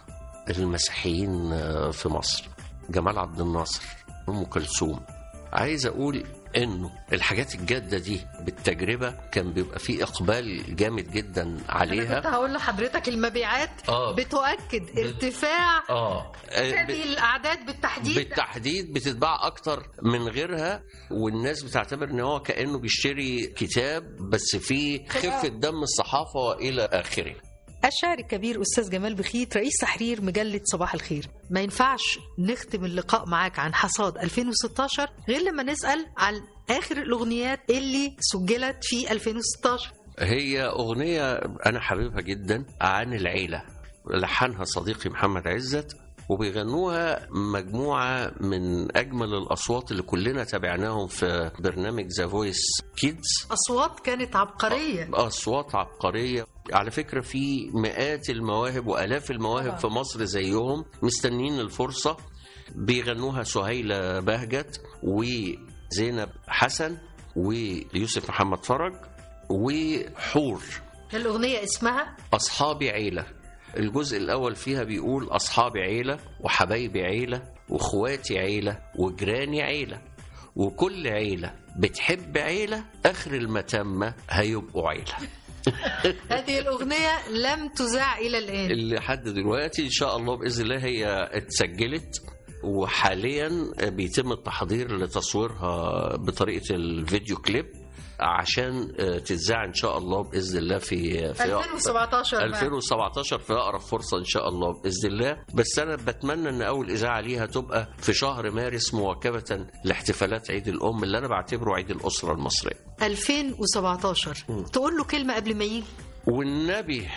المسيحيين في مصر جمال عبد الناصر أم كلثوم عايز أقول انه الحاجات الجاده دي بالتجربه كان بيبقى فيه اقبال جامد جدا انا كنت عليها هقول لحضرتك المبيعات آه. بتؤكد ارتفاع اه هذه الاعداد بالتحديد بالتحديد بتتباع اكتر من غيرها والناس بتعتبر ان هو كانه بيشتري كتاب بس فيه خفه دم الصحافه والى اخره الشاعر الكبير أستاذ جمال بخيت رئيس تحرير مجلة صباح الخير ما ينفعش نختم اللقاء معاك عن حصاد 2016 غير لما نسأل عن آخر الأغنيات اللي سجلت في 2016 هي أغنية أنا حاببها جدا عن العيلة لحنها صديقي محمد عزت وبيغنوها مجموعة من أجمل الأصوات اللي كلنا تابعناهم في برنامج ذا فويس كيدز أصوات كانت عبقرية أصوات عبقرية على فكرة في مئات المواهب وآلاف المواهب في مصر زيهم مستنين الفرصة بيغنوها سهيلة بهجت وزينب حسن ويوسف محمد فرج وحور الأغنية اسمها أصحابي عيلة الجزء الأول فيها بيقول أصحابي عيلة وحبايبي عيلة وإخواتي عيلة وجيراني عيلة وكل عيلة بتحب عيلة آخر المتمة هيبقوا عيلة هذه الأغنية لم تذاع إلى الآن اللي لحد دلوقتي إن شاء الله بإذن الله هي اتسجلت وحاليا بيتم التحضير لتصويرها بطريقة الفيديو كليب عشان تتذاع ان شاء الله باذن الله في في 2017 بقى. 2017 في اقرب فرصه ان شاء الله باذن الله بس انا بتمنى ان اول اذاعه ليها تبقى في شهر مارس مواكبه لاحتفالات عيد الام اللي انا بعتبره عيد الاسره المصريه 2017 تقول له كلمة قبل ما يجي والنبي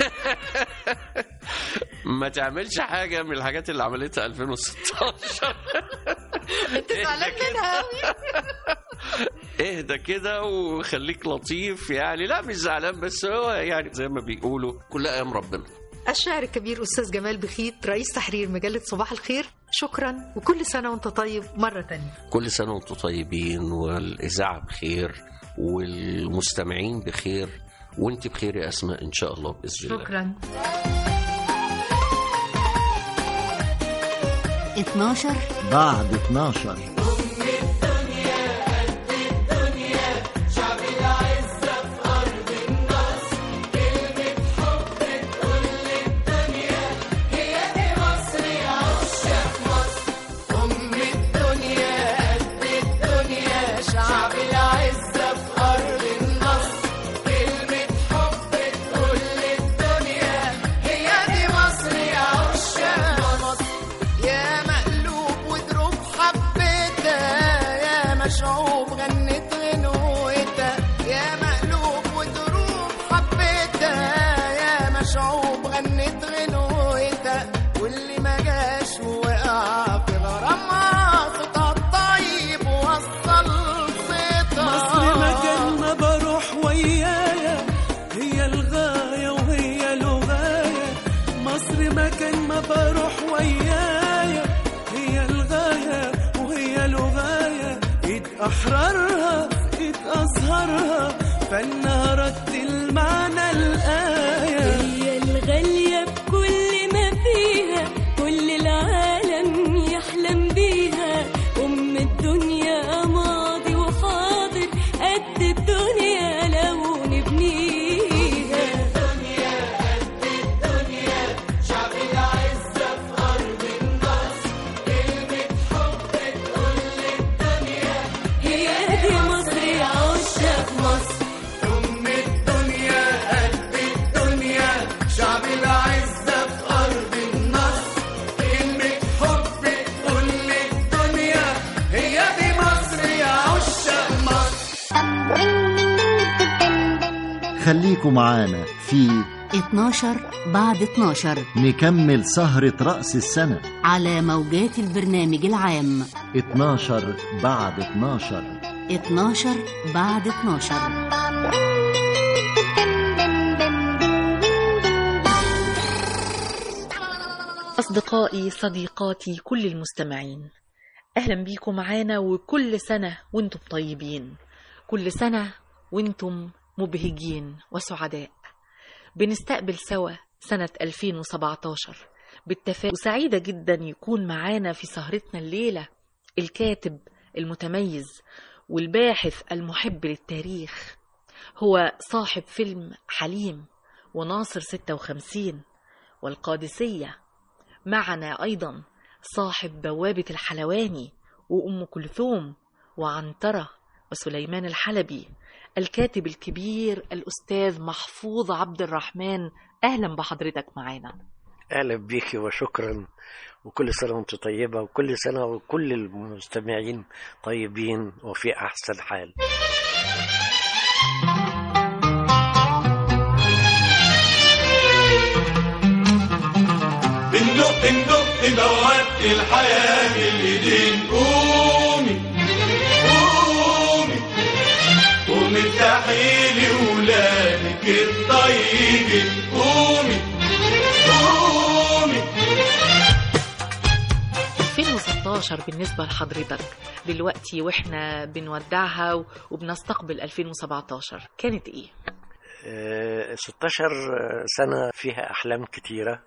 ما تعملش حاجه من الحاجات اللي عملتها 2016 انت زعلان منها قوي اهدى كده وخليك لطيف يعني لا مش زعلان بس هو يعني زي ما بيقولوا كل ايام ربنا الشاعر الكبير أستاذ جمال بخيت رئيس تحرير مجلة صباح الخير شكرا وكل سنة وانت طيب مرة تانية كل سنه وانتم طيبين والاذاعه بخير والمستمعين بخير وانت بخير يا اسماء ان شاء الله باذن الله شكرا 12 بعد 12 يا مقلوب ودروب حبيتها يا مشعوب غنت غنوتها يا مقلوب ودروب حبيتها يا مشعوب غنت غنوتها واللي ما جاش ووقع في غرامها صوتها الطيب وصل صيتها مصر مكان ما بروح ويايا هي الغاية وهي لغاية مصر مكان ما بروح ويايا هي الغاية وهي لغاية إيد أحرارها إيد أزهرها فنها رد المعنى الآية هي الغالية بكل ما فيها كل العالم يحلم بيها أم الدنيا ماضي وحاضر قد الدنيا لو نبنيها شعب العزة في أرض النصر كلمة حب تقول للدنيا هي دي مصر يا عشاق مصر أم الدنيا قد الدنيا شعب العزة في أرض النصر كلمة حب تقول للدنيا هي دي مصر يا عشاق مصر خليكم معانا في 12 بعد 12 نكمل سهرة رأس السنة على موجات البرنامج العام 12 بعد 12 12 بعد 12 أصدقائي صديقاتي كل المستمعين أهلا بيكم معانا وكل سنة وانتم طيبين كل سنة وانتم مبهجين وسعداء بنستقبل سوا سنة 2017 بالتفاؤل وسعيدة جدا يكون معانا في سهرتنا الليلة الكاتب المتميز والباحث المحب للتاريخ هو صاحب فيلم حليم وناصر 56 والقادسية معنا أيضا صاحب بوابة الحلواني وأم كلثوم وعنترة وسليمان الحلبي الكاتب الكبير الأستاذ محفوظ عبد الرحمن أهلا بحضرتك معانا اهلا بيكي وشكرا وكل سنه وانت طيبه وكل سنه وكل المستمعين طيبين وفي احسن حال بندق بندق بوابة الحياة بالإيدين قومي قومي قومي افتحي لي ولادك الطيبين قومي قومي 2016 بالنسبة لحضرتك دلوقتي واحنا بنودعها وبنستقبل 2017 كانت ايه؟ آه، 16 سنه فيها احلام كتيره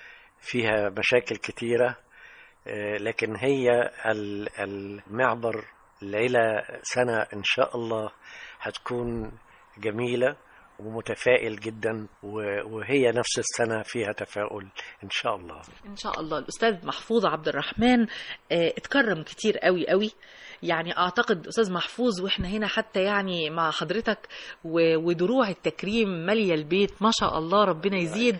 فيها مشاكل كتيره آه، لكن هي ال- المعبر الى سنه ان شاء الله هتكون جميله ومتفائل جدا و- وهي نفس السنه فيها تفاؤل ان شاء الله ان شاء الله الاستاذ محفوظ عبد الرحمن آه، اتكرم كتير قوي قوي يعني اعتقد استاذ محفوظ واحنا هنا حتى يعني مع حضرتك و- ودروع التكريم ماليه البيت ما شاء الله ربنا يزيد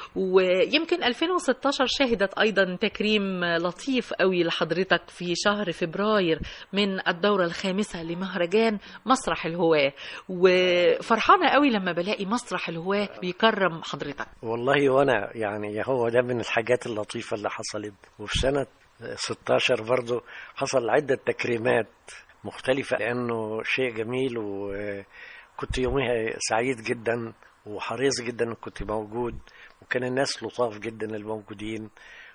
ويمكن 2016 شهدت ايضا تكريم لطيف قوي لحضرتك في شهر فبراير من الدوره الخامسه لمهرجان مسرح الهواه وفرحانه قوي لما بلاقي مسرح الهواه بيكرم حضرتك والله وانا يعني هو ده من الحاجات اللطيفه اللي حصلت وفي سنه 16 برضو حصل عده تكريمات مختلفه لانه شيء جميل وكنت يوميها سعيد جدا وحريص جدا إن كنت موجود وكان الناس لطاف جدا الموجودين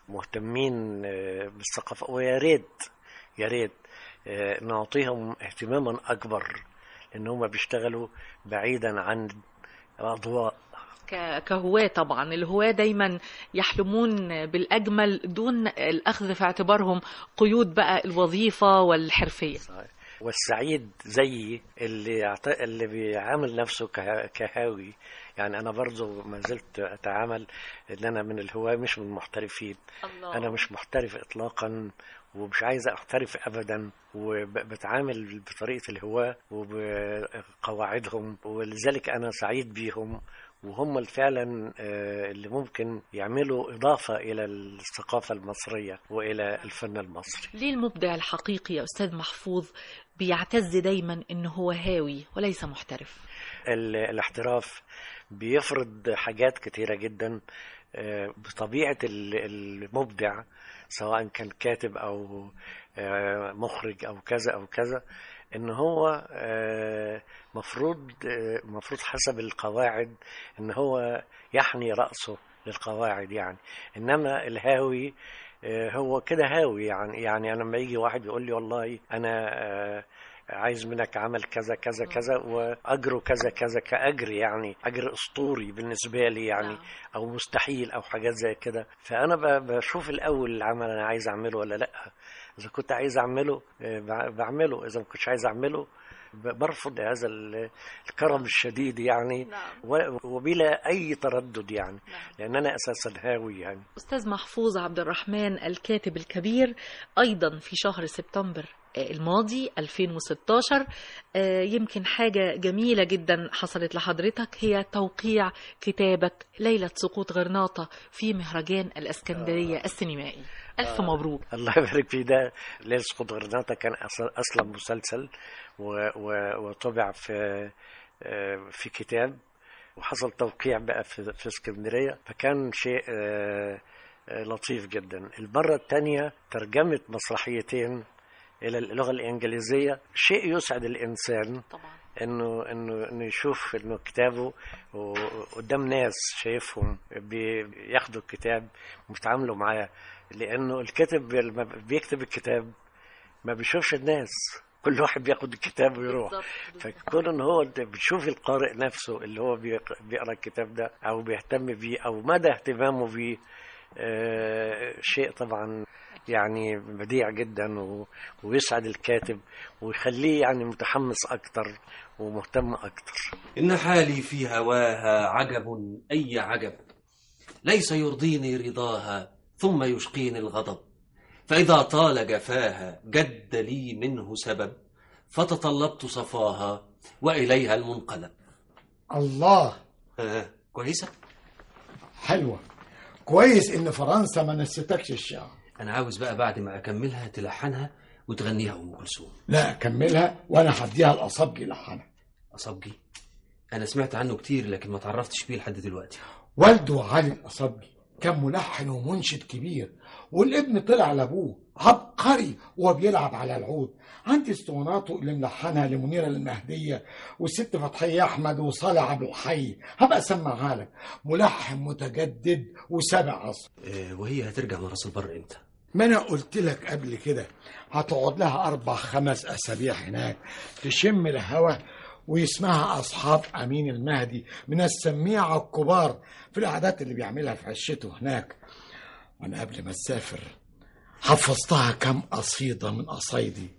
مهتمين آه، بالثقافه ويا ريت يا ريت آه، نعطيهم اهتماما اكبر لان هم بيشتغلوا بعيدا عن الاضواء ك- كهواة طبعا الهواة دايما يحلمون بالأجمل دون الأخذ في اعتبارهم قيود بقى الوظيفة والحرفية والسعيد زيي اللي يعت... اللي بيعامل نفسه كه... كهاوي يعني انا برضو ما زلت اتعامل ان انا من الهواة مش من المحترفين الله. انا مش محترف اطلاقا ومش عايز احترف ابدا وبتعامل بطريقه الهواة وبقواعدهم ولذلك انا سعيد بيهم وهم اللي فعلا آه، اللي ممكن يعملوا اضافه الى الثقافه المصريه والى الفن المصري ليه المبدع الحقيقي يا أستاذ محفوظ بيعتز دايما إنه هو هاوي وليس محترف ال- الاحتراف بيفرض حاجات كتيرة جدا آه، بطبيعة ال- المبدع سواء كان كاتب أو آه، مخرج أو كذا أو كذا إن هو آه، مفروض آه، مفروض حسب القواعد إن هو يحني رأسه للقواعد يعني إنما الهاوي آه، هو كده هاوي يعني يعني أنا لما يجي واحد يقول لي والله أنا آه، عايز منك عمل كذا كذا كذا واجره كذا كذا كاجر يعني اجر اسطوري بالنسبه لي يعني او مستحيل او حاجات زي كده فانا ب- بشوف الاول العمل انا عايز اعمله ولا لا اذا كنت عايز اعمله آه، بع- بعمله اذا ما كنتش عايز اعمله ب- برفض هذا ال- الكرم الشديد يعني و- وبلا اي تردد يعني لان انا اساسا هاوي يعني أستاذ محفوظ عبد الرحمن الكاتب الكبير أيضا في شهر سبتمبر الماضي 2016 آه، يمكن حاجة جميلة جدا حصلت لحضرتك هي توقيع كتابك ليلة سقوط غرناطة في مهرجان الأسكندرية السينمائي ألف مبروك الله يبارك في ده ليل سقوط غرناطة كان أصلا أصلا مسلسل و- و- وطبع في آه، في كتاب وحصل توقيع بقى في في اسكندرية فكان شيء آه، آه، لطيف جدا المرة الثانية ترجمة مسرحيتين إلى اللغة الإنجليزية شيء يسعد الإنسان طبعا انه انه انه يشوف انه كتابه و- قدام ناس شايفهم بياخدوا الكتاب وبيتعاملوا معاه لانه الكاتب لما بيكتب الكتاب ما بيشوفش الناس كل واحد بياخد الكتاب ويروح فكون ان هو انت بتشوف القارئ نفسه اللي هو بيق- بيقرا الكتاب ده او بيهتم بيه او مدى اهتمامه بيه آه، شيء طبعا يعني بديع جدا و... ويسعد الكاتب ويخليه يعني متحمس اكتر ومهتم اكتر إن حالي في هواها عجب أي عجب ليس يرضيني رضاها ثم يشقيني الغضب فإذا طال جفاها جد لي منه سبب فتطلبت صفاها وإليها المنقلب الله آه كويسة؟ حلوة كويس ان فرنسا ما نستكش الشعر أنا عاوز بقى بعد ما أكملها تلحنها وتغنيها أم كلثوم لا كملها وانا هديها الاصابجي لحنها أصبجي أنا سمعت عنه كتير لكن ما تعرفتش بيه لحد دلوقتي والده علي الاصابجي كان ملحن ومنشد كبير والابن طلع لابوه عبقري وهو بيلعب على العود عندي اسطواناته اللي ملحنها لمنيرة المهدية والست فتحية أحمد وصالح عبد الحي هبقى أسمعها لك ملحن متجدد وسابع عصر آه وهي هترجع من راس البر إمتى؟ ما أنا قلت لك قبل كده هتقعد لها أربع خمس أسابيع هناك تشم الهوا ويسمعها أصحاب أمين المهدي من السميعة الكبار في العادات اللي بيعملها في عشته هناك وأنا قبل ما تسافر حفظتها كم قصيدة من قصايدي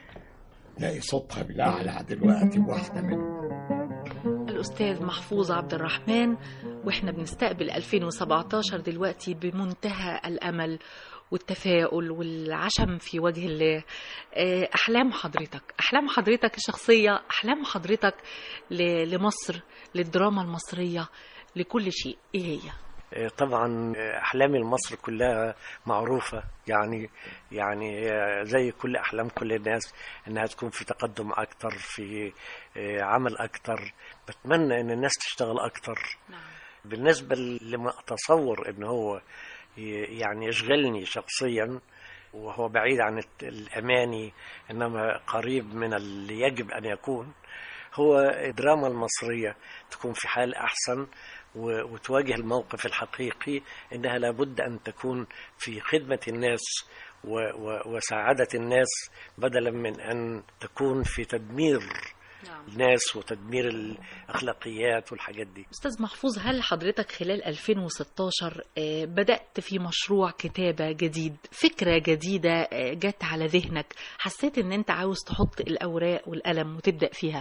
لاقي صوتها بالأعلى دلوقتي بواحدة منهم الأستاذ محفوظ عبد الرحمن وإحنا بنستقبل 2017 دلوقتي بمنتهى الأمل والتفاؤل والعشم في وجه الله آه، أحلام حضرتك أحلام حضرتك الشخصية أحلام حضرتك ل- لمصر للدراما المصرية لكل شيء إيه هي؟ آه، طبعا آه، احلامي لمصر كلها معروفه يعني يعني آه، زي كل احلام كل الناس انها تكون في تقدم اكتر في آه، عمل اكتر بتمنى ان الناس تشتغل اكتر بالنسبه لما اتصور ان هو ي- يعني يشغلني شخصيا وهو بعيد عن الت- الاماني انما قريب من اللي يجب ان يكون هو الدراما المصريه تكون في حال احسن و- وتواجه الموقف الحقيقي انها لابد ان تكون في خدمه الناس و- و- وسعاده الناس بدلا من ان تكون في تدمير الناس وتدمير الاخلاقيات والحاجات دي أستاذ محفوظ هل حضرتك خلال 2016 آه، بدأت في مشروع كتابة جديد فكرة جديدة آه، جت على ذهنك حسيت ان انت عاوز تحط الأوراق والقلم وتبدأ فيها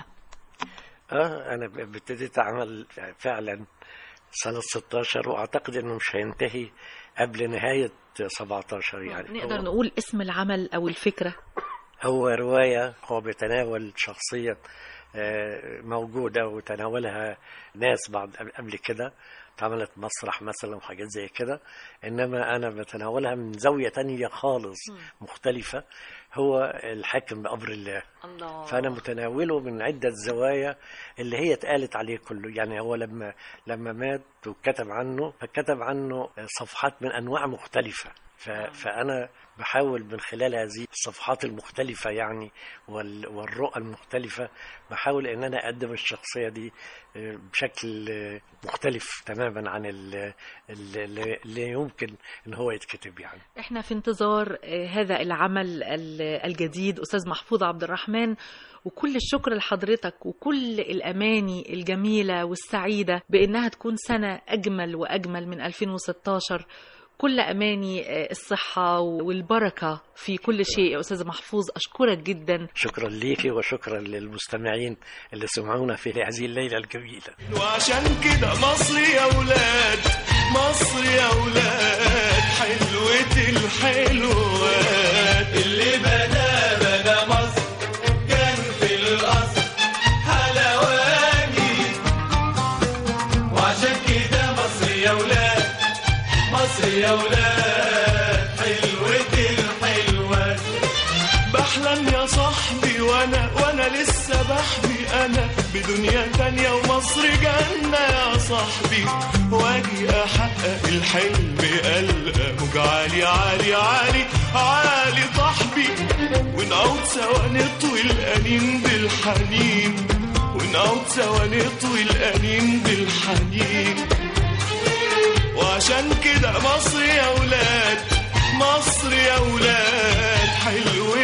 اه انا ب- ابتديت اعمل فعلا سنه 16 واعتقد انه مش هينتهي قبل نهايه 17 يعني نقدر هو- نقول اسم العمل أو الفكرة هو رواية هو بيتناول شخصية آه، موجودة وتناولها ناس بعد قبل كده اتعملت مسرح مثلا وحاجات زي كده انما انا بتناولها من زاوية تانية خالص مختلفة هو الحاكم بأمر الله الله فانا متناوله من عده زوايا اللي هي اتقالت عليه كله يعني هو لما لما مات وكتب عنه فكتب عنه صفحات من انواع مختلفه ف... فانا بحاول من خلال هذه الصفحات المختلفة يعني وال... والرؤى المختلفة بحاول ان انا اقدم الشخصية دي آه، بشكل آه، مختلف تماما عن ال- ال- اللي يمكن ان هو يتكتب يعني احنا في انتظار آه، هذا العمل ال- الجديد استاذ محفوظ عبد الرحمن وكل الشكر لحضرتك وكل الاماني الجميله والسعيده بانها تكون سنه اجمل واجمل من 2016 كل اماني آه، الصحه والبركه في كل شيء يا استاذ محفوظ اشكرك جدا شكرا ليكي وشكرا للمستمعين اللي سمعونا في هذه الليلة الجميلة وعشان كده مصر يا ولاد مصر يا ولاد حلوة الحلوات اللي بدا بدا مصر كان في الأصل حلواني وعشان كده مصر يا ولاد مصر يا ولاد حلوة الحلوات بحلم يا صاحبي وانا وانا لسه بحبي انا بدنيا تانية ومصر جنة يا صاحبي واجي احقق الحلم القى موج عالي عالي عالي عالي صاحبي ونعود سوا نطوي الانين بالحنين ونعود سوا نطوي الانين بالحنين وعشان كده مصر يا ولاد مصر يا ولاد حلوة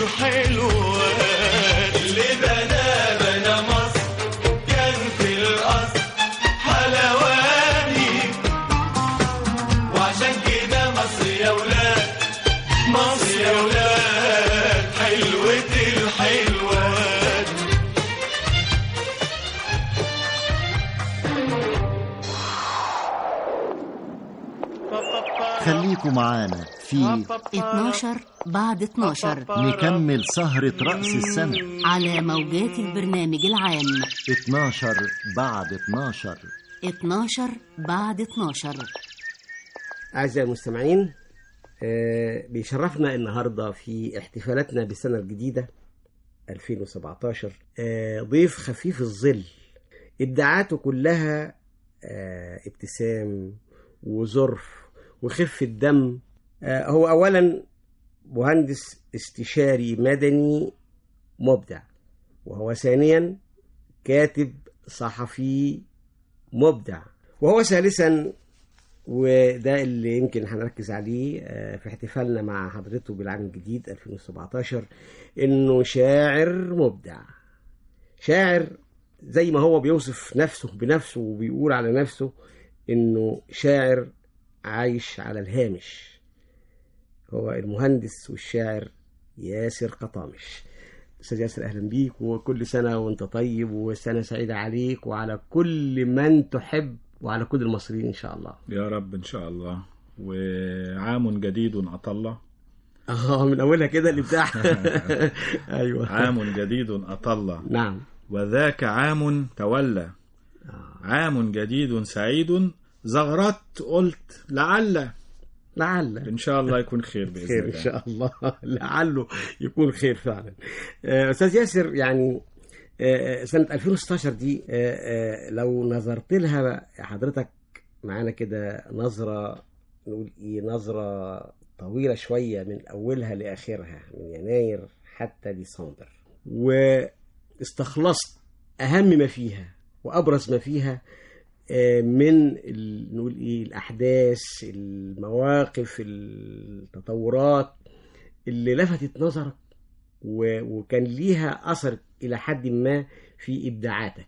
الحلوات اللي بنا بنا مصر كان في الأصل حلواني وعشان كده مصر يا ولاد خليكم معانا في 12 بعد 12 نكمل سهرة رأس السنة على موجات البرنامج العام 12 بعد 12 12 بعد 12 أعزائي المستمعين آه، بيشرفنا النهاردة في احتفالاتنا بالسنة الجديدة 2017 آه، ضيف خفيف الظل إبداعاته كلها آه، ابتسام وظرف وخفة دم آه، هو أولا مهندس استشاري مدني مبدع وهو ثانيا كاتب صحفي مبدع وهو ثالثا وده اللي يمكن هنركز عليه آه، في احتفالنا مع حضرته بالعام الجديد 2017 انه شاعر مبدع شاعر زي ما هو بيوصف نفسه بنفسه وبيقول على نفسه انه شاعر عايش على الهامش هو المهندس والشاعر ياسر قطامش استاذ ياسر اهلا بيك وكل سنه وانت طيب وسنه سعيده عليك وعلى كل من تحب وعلى كل المصريين ان شاء الله يا رب ان شاء الله وعام جديد اطل اه من اولها كده الابداع ايوه عام جديد اطل نعم وذاك عام تولى عام جديد سعيد زغرت قلت لعل لعل ان شاء الله يكون خير باذن خير الله ان شاء الله لعله يكون خير فعلا آه، استاذ ياسر يعني آه، سنه 2016 دي آه، آه، لو نظرت لها حضرتك معانا كده نظره نقول ايه نظره طويله شويه من اولها لاخرها من يناير حتى ديسمبر واستخلصت اهم ما فيها وابرز ما فيها آه، من ال- نقول ايه الاحداث المواقف التطورات اللي لفتت نظرك و- وكان ليها اثر الى حد ما في ابداعاتك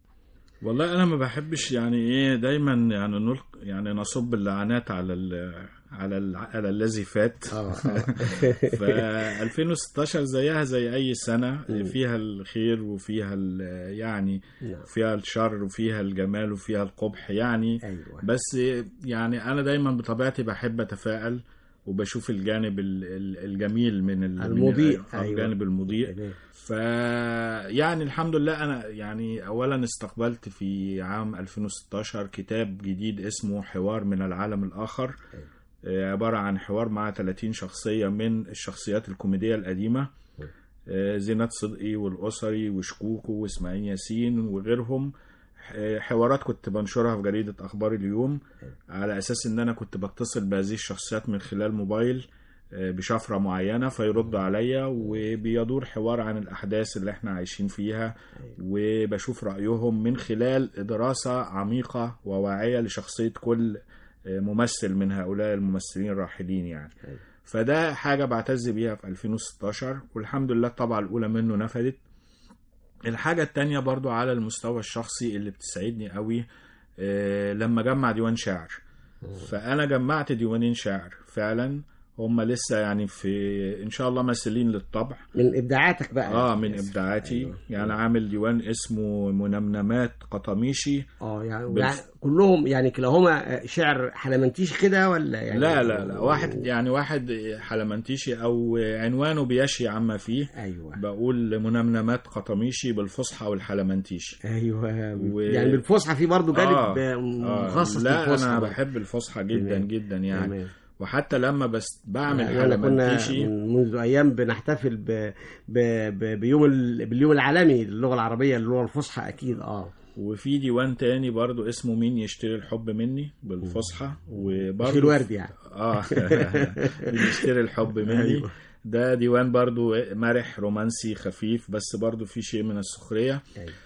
والله انا ما بحبش يعني ايه دايما يعني نلق يعني نصب اللعنات على ال على ال على الذي فات ف 2016 زيها زي اي سنه فيها الخير وفيها ال- يعني فيها الشر وفيها الجمال وفيها القبح يعني أيوة. بس يعني انا دايما بطبيعتي بحب اتفائل وبشوف الجانب ال- ال- الجميل من ال- من المضيء، ال- أيوة. الجانب المضيء ف يعني الحمد لله انا يعني اولا استقبلت في عام 2016 كتاب جديد اسمه حوار من العالم الاخر آه، عباره عن حوار مع 30 شخصيه من الشخصيات الكوميديه القديمه آه، زينات صدقي والاسري وشكوكو واسماعيل ياسين وغيرهم آه، حوارات كنت بنشرها في جريده اخبار اليوم على اساس ان انا كنت بتصل بهذه الشخصيات من خلال موبايل آه، بشفرة معينة فيردوا عليا وبيدور حوار عن الأحداث اللي احنا عايشين فيها وبشوف رأيهم من خلال دراسة عميقة وواعية لشخصية كل آه، ممثل من هؤلاء الممثلين الراحلين يعني فده حاجة بعتز بيها في 2016 والحمد لله الطبعة الأولى منه نفدت الحاجة التانية برضو على المستوى الشخصي اللي بتسعدني قوي آه، لما جمع ديوان شعر فأنا جمعت ديوانين شعر فعلا هم لسه يعني في إن شاء الله ممثلين للطبع من ابداعاتك بقى اه من ابداعاتي أيوة. يعني عامل ديوان اسمه منمنمات قطاميشي اه يعني, بالف- يعني كلهم يعني كلاهما شعر حلمنتيش كده ولا يعني لا لا لا واحد يعني واحد حلمنتيشي او عنوانه بيشي عما فيه ايوه بقول منمنمات قطميشي بالفصحى والحلمنتيشي ايوه و... يعني بالفصحى في برضه جانب آه. آه. آه. مخصص لا للفصحى انا بقى. بحب الفصحى جدا تمام. جدا يعني تمام. وحتى لما بس بعمل يعني احنا كنا حلمنتيشي من منذ ايام بنحتفل ب... ب... ب... بيوم ال... باليوم العالمي للغه العربيه اللغه الفصحى اكيد اه وفي ديوان تاني برضو اسمه مين يشتري الحب مني بالفصحى وبرضو في الورد يعني. اه مين يشتري الحب مني أيوة. ده ديوان برضو مرح رومانسي خفيف بس برضو في شيء من السخرية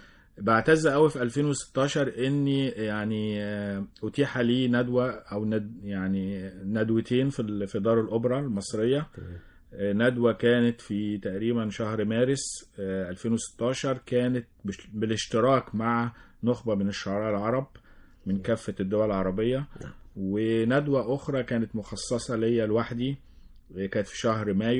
بعتز قوي في 2016 اني يعني آه، اتيح لي ندوه او ند يعني ندوتين في ال- في دار الاوبرا المصريه آه، ندوه كانت في تقريبا شهر مارس آه، 2016 كانت بش- بالاشتراك مع نخبه من الشعراء العرب من كافه الدول العربيه وندوه اخرى كانت مخصصه ليا لوحدي آه، كانت في شهر مايو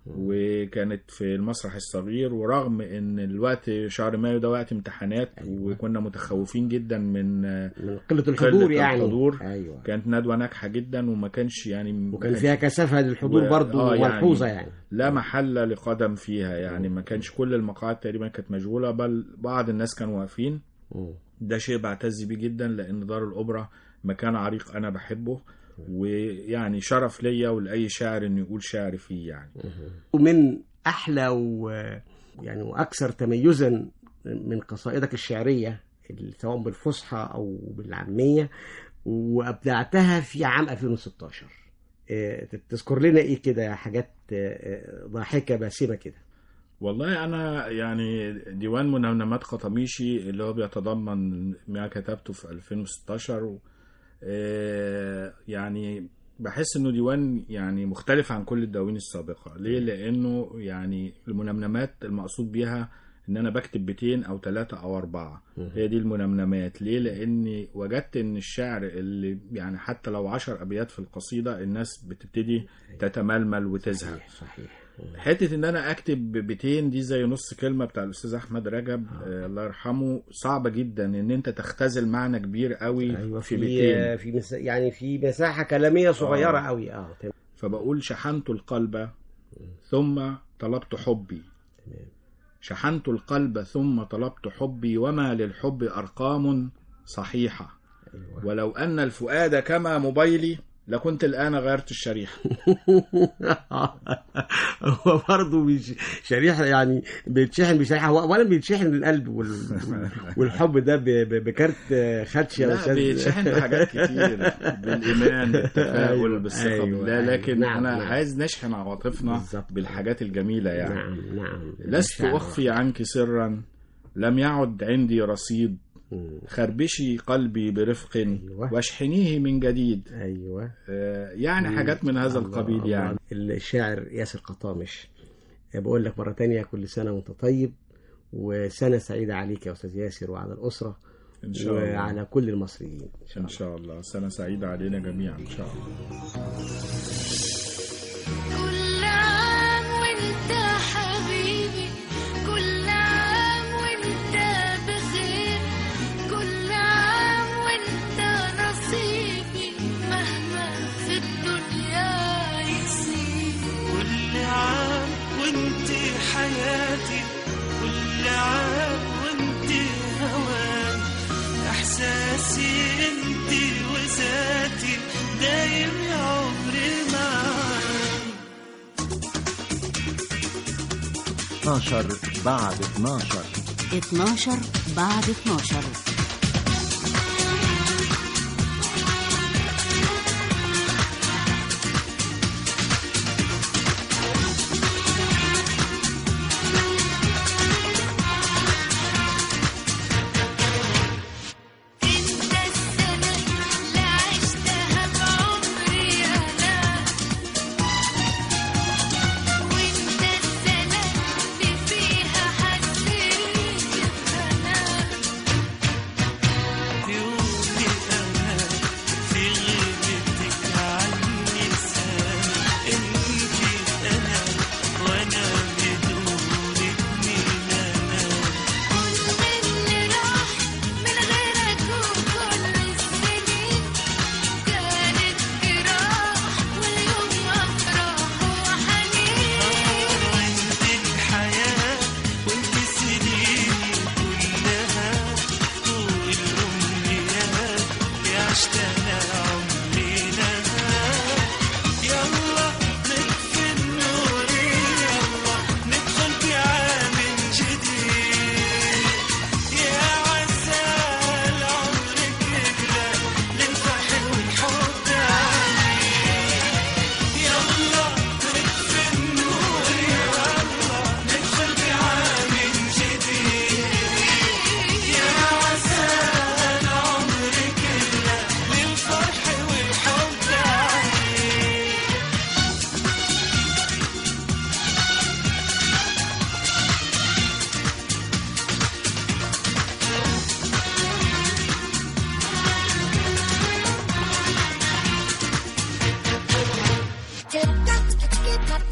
وكانت في المسرح الصغير ورغم ان الوقت شهر مايو ده وقت امتحانات وكنا متخوفين جدا من من قله الحضور يعني الحضور ايوه كانت ندوه ناجحه جدا وما كانش يعني وكان فيها كثافه للحضور و- برضو آه ملحوظه يعني لا محل لقدم فيها يعني ما كانش كل المقاعد تقريبا كانت مشغوله بل بعض الناس كانوا واقفين ده شيء بعتز بيه جدا لان دار الاوبرا مكان عريق انا بحبه ويعني شرف ليا ولاي شاعر انه يقول شعر فيه يعني ومن احلى و يعني واكثر تميزا من قصائدك الشعريه سواء بالفصحى او بالعاميه وابدعتها في عام 2016 إيه، تذكر لنا ايه كده حاجات آه، ضاحكه باسمه كده والله انا يعني ديوان منمنمات قطميشي اللي هو بيتضمن ما كتبته في 2016 و آه، يعني بحس انه ديوان يعني مختلف عن كل الدواوين السابقه ليه لانه يعني المنمنمات المقصود بيها ان انا بكتب بيتين او ثلاثة او اربعة هي دي المنمنمات ليه لاني وجدت ان الشعر اللي يعني حتى لو عشر ابيات في القصيدة الناس بتبتدي تتململ وتزهق صحيح حته ان انا اكتب بيتين دي زي نص كلمه بتاع الاستاذ احمد رجب آه. الله يرحمه صعبه جدا ان انت تختزل معنى كبير قوي أيوة في في بيتين في مس... يعني في مساحه كلاميه صغيره آه. قوي اه تمام فبقول شحنت القلب ثم طلبت حبي شحنت القلب ثم طلبت حبي وما للحب أرقام صحيحة ولو أن الفؤاد كما موبايلي لكنت الآن غيرت الشريحة هو برضه بيش... شريحه يعني بيتشحن بشريحه هو اولا بيتشحن القلب وال... والحب ده ب... ب... بكارت خدشه يا لا أستاذ. بيتشحن بحاجات كتير بالإيمان بالتفاؤل أيوة، بالثقة أيوة، بالله أيوة. لكن نعم، أنا نعم. عايز نشحن عواطفنا بالحاجات الجميلة يعني نعم نعم لست الشعر. أخفي عنك سرا لم يعد عندي رصيد خربشي قلبي برفق واشحنيه من جديد ايوه يعني حاجات من هذا الله، القبيل الله. يعني الشاعر ياسر قطامش بقول لك مرة تانية كل سنة وانت طيب وسنة سعيدة عليك يا أستاذ ياسر وعلى الأسرة إن شاء الله. وعلى كل المصريين إن شاء الله سنة سعيدة علينا جميعا إن شاء الله كل عام وانت حبيبي كل عام وانت بخير كل عام وانت نصيبي مهما في الدنيا يصير كل عام وانت حياتي كل عام وانت هواني احساسي انت وذاتي دايم يا عمري معاك 12 بعد 12 12 بعد 12 انت السنة اللي عشتها بعمري انا وانت السنة اللي فيها حسيت انا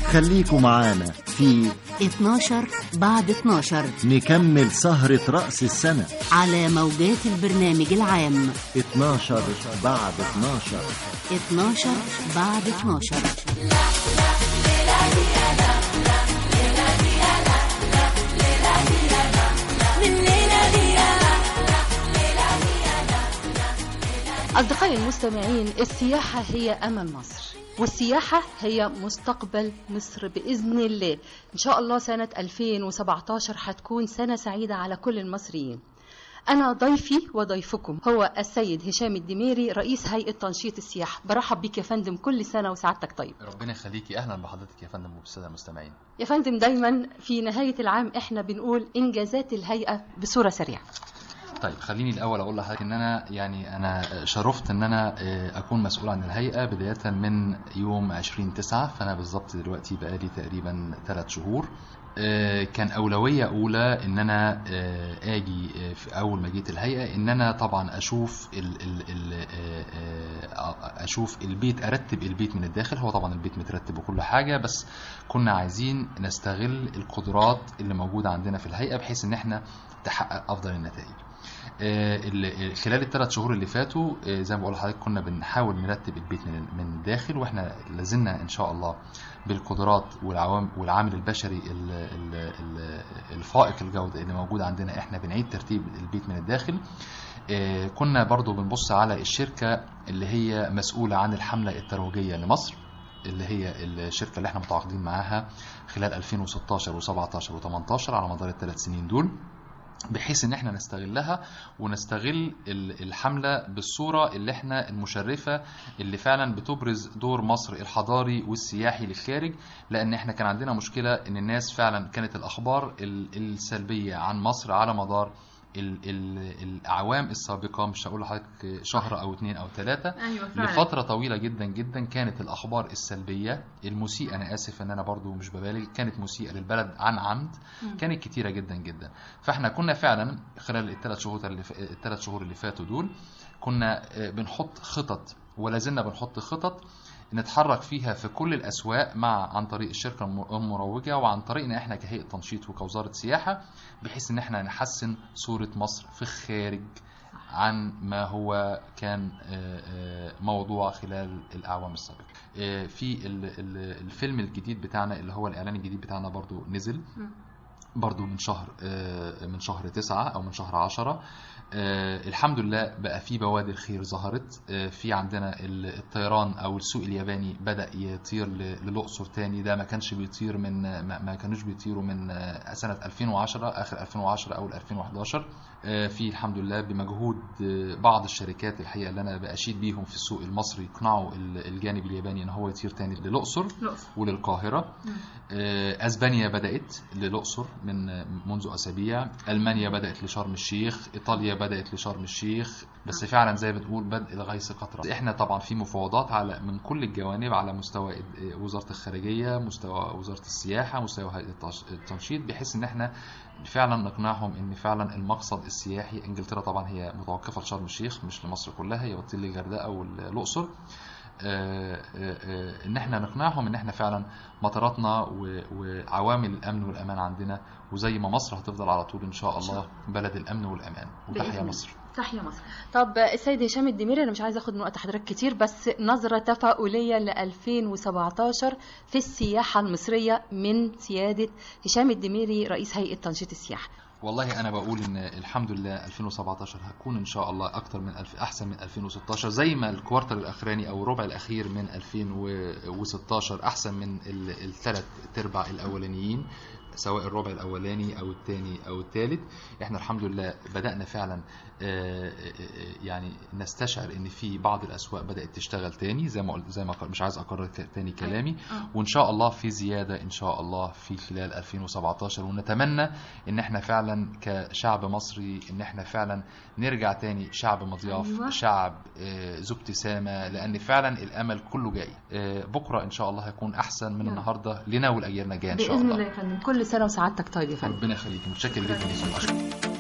خليكوا معانا في 12 بعد 12 نكمل سهرة رأس السنة على موجات البرنامج العام 12 بعد 12 12 بعد 12 أصدقائي المستمعين السياحة هي أمل مصر والسياحة هي مستقبل مصر بإذن الله إن شاء الله سنة 2017 هتكون سنة سعيدة على كل المصريين أنا ضيفي وضيفكم هو السيد هشام الدميري رئيس هيئة تنشيط السياحة برحب بك يا فندم كل سنة وسعادتك طيب ربنا يخليكي اهلا بحضرتك يا فندم وبالساده المستمعين يا فندم دايما في نهاية العام احنا بنقول إنجازات الهيئة بصورة سريعة طيب خليني الاول اقول لحضرتك ان انا يعني انا شرفت ان انا آه، اكون مسؤول عن الهيئه بدايه من يوم 20 9 فانا بالظبط دلوقتي بقالي تقريبا ثلاث شهور آه، كان اولويه اولى ان انا آه، اجي آه، في اول ما جيت الهيئه ان انا طبعا اشوف ال ال ال آه، آه، اشوف البيت ارتب البيت من الداخل هو طبعا البيت مترتب وكل حاجه بس كنا عايزين نستغل القدرات اللي موجوده عندنا في الهيئه بحيث ان احنا تحقق افضل النتائج آه، ال- خلال الثلاث شهور اللي فاتوا آه، زي ما بقول لحضرتك كنا بنحاول نرتب البيت من من الداخل واحنا لازلنا ان شاء الله بالقدرات والعوام والعامل البشري ال- ال- ال- الفائق الجوده اللي موجود عندنا احنا بنعيد ترتيب البيت من الداخل آه، كنا برضو بنبص على الشركه اللي هي مسؤوله عن الحمله الترويجيه لمصر اللي هي الشركه اللي احنا متعاقدين معاها خلال 2016 و17 و18 على مدار الثلاث سنين دول بحيث ان احنا نستغلها ونستغل ال- الحمله بالصوره اللي احنا المشرفه اللي فعلا بتبرز دور مصر الحضاري والسياحي للخارج لان احنا كان عندنا مشكله ان الناس فعلا كانت الاخبار ال- السلبيه عن مصر على مدار ال ال الاعوام السابقه مش هقول لحضرتك شهر او اتنين او ثلاثه أيوة فعلا. لفتره طويله جدا جدا كانت الاخبار السلبيه المسيئه انا اسف ان انا برضو مش ببالغ كانت مسيئه للبلد عن عمد مم. كانت كتيره جدا جدا فاحنا كنا فعلا خلال الثلاث شهور اللي ف... الثلاث شهور اللي فاتوا دول كنا آه، بنحط خطط ولا زلنا بنحط خطط نتحرك فيها في كل الاسواق مع عن طريق الشركه الم- المروجه وعن طريقنا احنا كهيئه تنشيط وكوزاره سياحه بحيث ان احنا نحسن صوره مصر في الخارج عن ما هو كان آه، آه، موضوع خلال الاعوام السابقه آه، في ال- ال- الفيلم الجديد بتاعنا اللي هو الاعلان الجديد بتاعنا برضو نزل برضو من شهر آه، من شهر تسعة أو من شهر عشرة آه، الحمد لله بقى في بوادر خير ظهرت آه، في عندنا ال- الطيران أو السوق الياباني بدأ يطير ل- للأقصر تاني ده ما كانش بيطير من ما ما كانوش بيطيروا من آه، سنة 2010 آخر 2010 أو 2011 آه، في الحمد لله بمجهود آه، بعض الشركات الحقيقة اللي أنا بأشيد بيهم في السوق المصري يقنعوا ال- الجانب الياباني إن هو يطير تاني للأقصر الأقصر. وللقاهرة آه، اسبانيا بدات للاقصر من منذ اسابيع المانيا بدات لشرم الشيخ ايطاليا بدات لشرم الشيخ بس فعلا زي ما بتقول بدء الغيث قطره احنا طبعا في مفاوضات على من كل الجوانب على مستوى إد- وزاره الخارجيه مستوى وزاره السياحه مستوى هيئه التش- التنشيط بحيث ان احنا فعلا نقنعهم ان فعلا المقصد السياحي انجلترا طبعا هي متوقفه لشرم الشيخ مش لمصر كلها هي بتطل الغردقه والاقصر آه، آه، آه، ان احنا نقنعهم ان احنا فعلا مطاراتنا و- وعوامل الامن والامان عندنا وزي ما مصر هتفضل على طول ان شاء الله بلد الامن والامان بإذن وتحيا الله. مصر تحيا مصر طب السيد هشام الدميري انا مش عايزه اخد من وقت حضرتك كتير بس نظره تفاؤليه ل 2017 في السياحه المصريه من سياده هشام الدميري رئيس هيئه تنشيط السياحه والله انا بقول ان الحمد لله 2017 هتكون ان شاء الله اكتر من الف احسن من 2016 زي ما الكوارتر الاخراني او الربع الاخير من 2016 احسن من الثلاث ارباع الاولانيين سواء الربع الاولاني او الثاني او الثالث احنا الحمد لله بدانا فعلا آه، آه، آه، يعني نستشعر ان في بعض الاسواق بدات تشتغل تاني زي ما قلت زي ما قل- مش عايز اكرر ك- تاني كلامي وان شاء الله في زياده ان شاء الله في خلال 2017 ونتمنى ان احنا فعلا كشعب مصري ان احنا فعلا نرجع تاني شعب مضياف أيوة. شعب آه، ذو ابتسامه لان فعلا الامل كله جاي آه، بكره ان شاء الله هيكون احسن من نعم. النهارده لنا ولاجيالنا الجايه ان شاء باذن الله الله يا فندم كل سنه وسعادتك طيب يا فندم ربنا يخليك متشكر جدا يا أستاذ.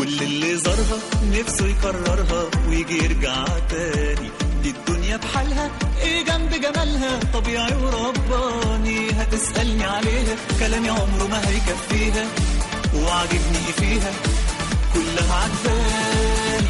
كل اللي زارها نفسه يكررها ويجي يرجع تاني دي الدنيا بحالها ايه جنب جمالها طبيعي ورباني هتسألني عليها كلامي عمره ما هيكفيها وعاجبني فيها كلها عجباني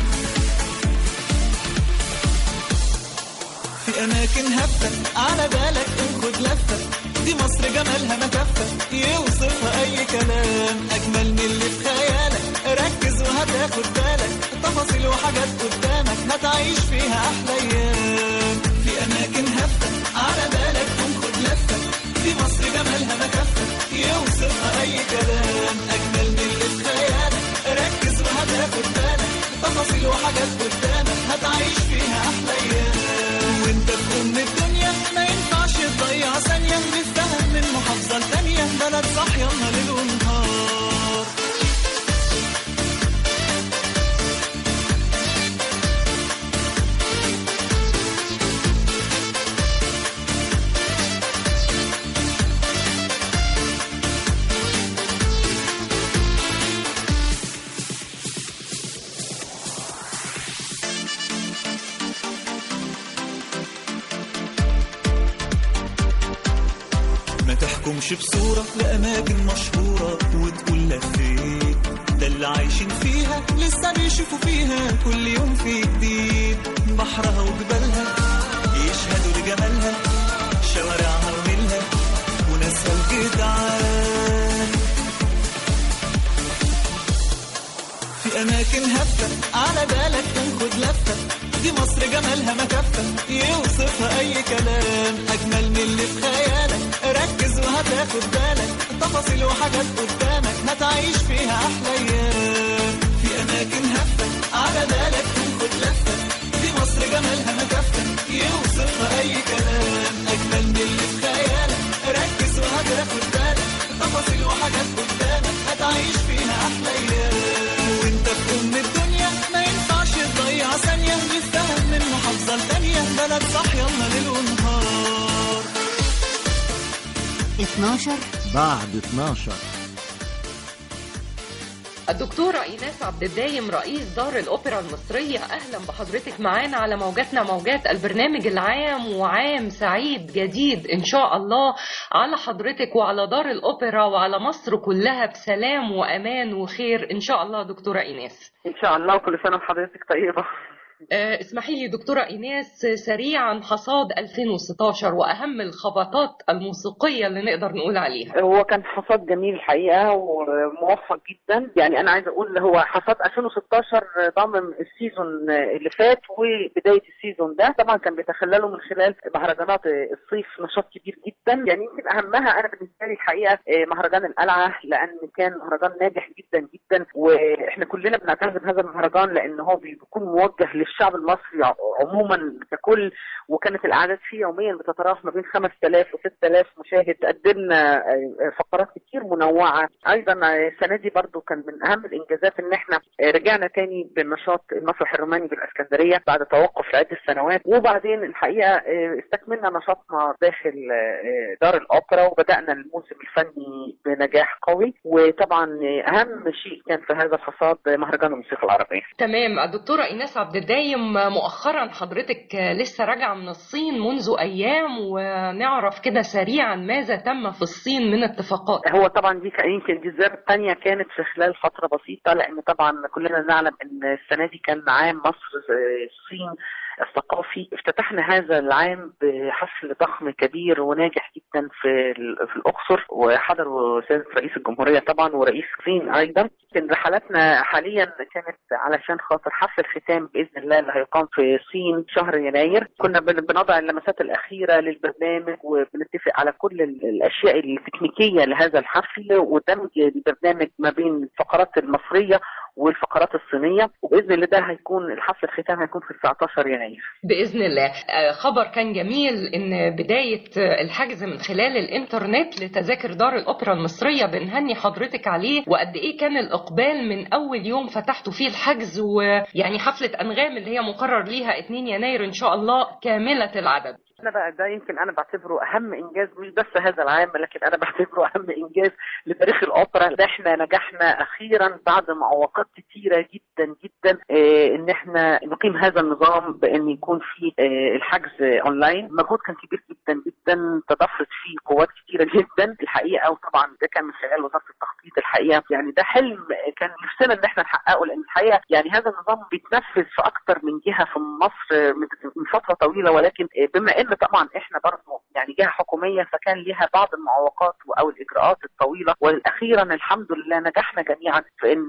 في اماكن هفه على بالك خد لفه دي مصر جمالها ما كفه يوصفها اي كلام اجمل من اللي في خيالك ركز وهتاخد بالك تفاصيل وحاجات قدامك هتعيش فيها احلى ايام في اماكن هفه على بالك خد لفه دي مصر جمالها ما كفه يوصفها اي كلام اجمل من اللي في خيالك ركز وهتاخد بالك تفاصيل وحاجات قدامك هتعيش فيها احلى ايام وانت في ام الدنيا ما ينفعش تضيع ثانيه نفتهم من محافظه لتانيه بلد صاحيه ليل ونهار ما تحكمش بصورة لأماكن مشهورة وتقول لفيت ده اللي عايشين فيها لسه بيشوفوا فيها كل يوم في جديد بحرها وجبالها يشهدوا لجمالها شوارعها ونيلها وناسها الجدعان في أماكن هفة على بالك تاخد لفة دي مصر جمالها ما كفة يوصفها أي كلام أجمل من اللي في خيالك ركز وهتاخد بالك تفاصيل وحاجات قدامك هتعيش فيها أحلى أيام في أماكن هفة على بالك تاخد لفة دي مصر جمالها ما كفة يوصفها أي كلام أجمل من اللي في خيالك ركز وهتاخد بالك تفاصيل وحاجات قدامك هتعيش فيها أحلى أيام وأنت في أم الدنيا ما ينفعش تضيع ثانية نفتهم من محافظة لتانية بلد صح يلا ليل ونهار 12 بعد 12 الدكتورة إيناس عبد الدايم رئيس دار الأوبرا المصرية أهلا بحضرتك معانا على موجاتنا موجات البرنامج العام وعام سعيد جديد إن شاء الله على حضرتك وعلى دار الأوبرا وعلى مصر كلها بسلام وأمان وخير إن شاء الله دكتورة إيناس ان شاء الله وكل سنه وحضرتك طيبه آه، اسمحي لي دكتورة إيناس سريعا حصاد 2016 وأهم الخبطات الموسيقية اللي نقدر نقول عليها هو كان حصاد جميل الحقيقه وموفق جدا يعني انا عايزه اقول هو حصاد 2016 ضمن السيزون اللي فات وبدايه السيزون ده طبعا كان بيتخلله من خلال مهرجانات الصيف نشاط كبير جدا يعني يمكن اهمها انا بالنسبه لي الحقيقه مهرجان القلعه لان كان مهرجان ناجح جدا جدا واحنا كلنا بنعتز بهذا المهرجان لان هو بيكون موجه للشعب المصري عموما ككل وكانت الاعداد فيه يوميا بتتراوح ما بين 5000 و 6000 مشاهد قدمنا فقرات كتير منوعه ايضا السنه دي برضو كان من اهم الانجازات ان احنا رجعنا تاني بنشاط المسرح الروماني بالاسكندريه بعد توقف لعده سنوات وبعدين الحقيقه استكملنا نشاطنا داخل دار الاوبرا وبدانا الموسم الفني بنجاح قوي وطبعا اهم شيء كان في هذا الحصاد مهرجان الموسيقى العربيه تمام الدكتورة إيناس عبد الدايم مؤخرا حضرتك لسه راجعة من الصين منذ أيام ونعرف كده سريعا ماذا تم في الصين من اتفاقات هو طبعا دي كان- يمكن دي الزياره الثانيه كانت في خلال فتره بسيطه لان طبعا كلنا نعلم ان السنه دي كان عام مصر آه، الصين الثقافي افتتحنا هذا العام بحفل ضخم كبير وناجح جدا في ال- في الاقصر وحضروا سياده رئيس الجمهوريه طبعا ورئيس الصين ايضا كان رحلاتنا حاليا كانت علشان خاطر حفل الختام باذن الله اللي هيقام في الصين شهر يناير كنا بن- بنضع اللمسات الاخيره للبرنامج وبنتفق على كل ال- الاشياء التكنيكيه لهذا الحفل ودمج البرنامج ما بين الفقرات المصريه والفقرات الصينيه وباذن الله ده هيكون الحفل الختام هيكون في 19 يناير بإذن الله آه، خبر كان جميل إن بداية آه، الحجز من خلال الإنترنت لتذاكر دار الأوبرا المصرية بنهني حضرتك عليه وقد إيه كان الإقبال من أول يوم فتحتوا فيه الحجز ويعني حفلة أنغام اللي هي مقرر ليها 2 يناير إن شاء الله كاملة العدد انا بقى ده يمكن انا بعتبره اهم انجاز مش بس هذا العام لكن انا بعتبره اهم انجاز لتاريخ الاوبرا ده احنا نجحنا اخيرا بعد معوقات كتيره جدا جدا اه ان احنا نقيم هذا النظام بان يكون في اه الحجز اونلاين مجهود كان كبير جدا جدا تضافرت فيه قوات كتيره جدا الحقيقه وطبعا ده كان من خلال وزاره التخطيط الحقيقه يعني ده حلم كان نفسنا ان احنا نحققه لان الحقيقه يعني هذا النظام بيتنفذ في اكتر من جهه في مصر من من فتره طويله ولكن بما ان طبعا احنا برضه يعني جهه حكوميه فكان ليها بعض المعوقات او الاجراءات الطويله واخيرا الحمد لله نجحنا جميعا في ان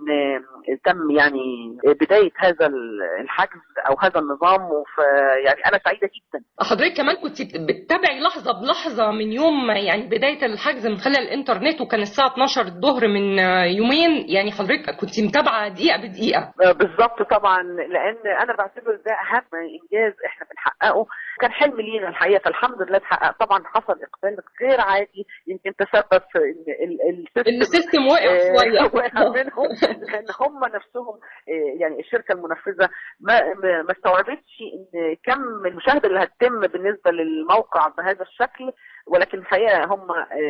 تم يعني بدايه هذا الحجز او هذا النظام وف يعني انا سعيده جدا حضرتك كمان كنت بتتابعي لحظه بلحظه من يوم يعني بدايه الحجز من خلال الانترنت وكان الساعه 12 الظهر من يومين يعني حضرتك كنت متابعه دقيقه بدقيقه بالظبط طبعا لان انا بعتبر ده اهم انجاز احنا بنحققه كان حلم لينا الحقيقه فالحمد لله اتحقق طبعا حصل اقبال غير عادي يمكن تسبب في ان السيستم السيستم وقع شويه وقع منهم لان هم نفسهم يعني الشركه المنفذه ما ما استوعبتش ان كم المشاهده اللي هتتم بالنسبه للموقع بهذا الشكل ولكن الحقيقه هم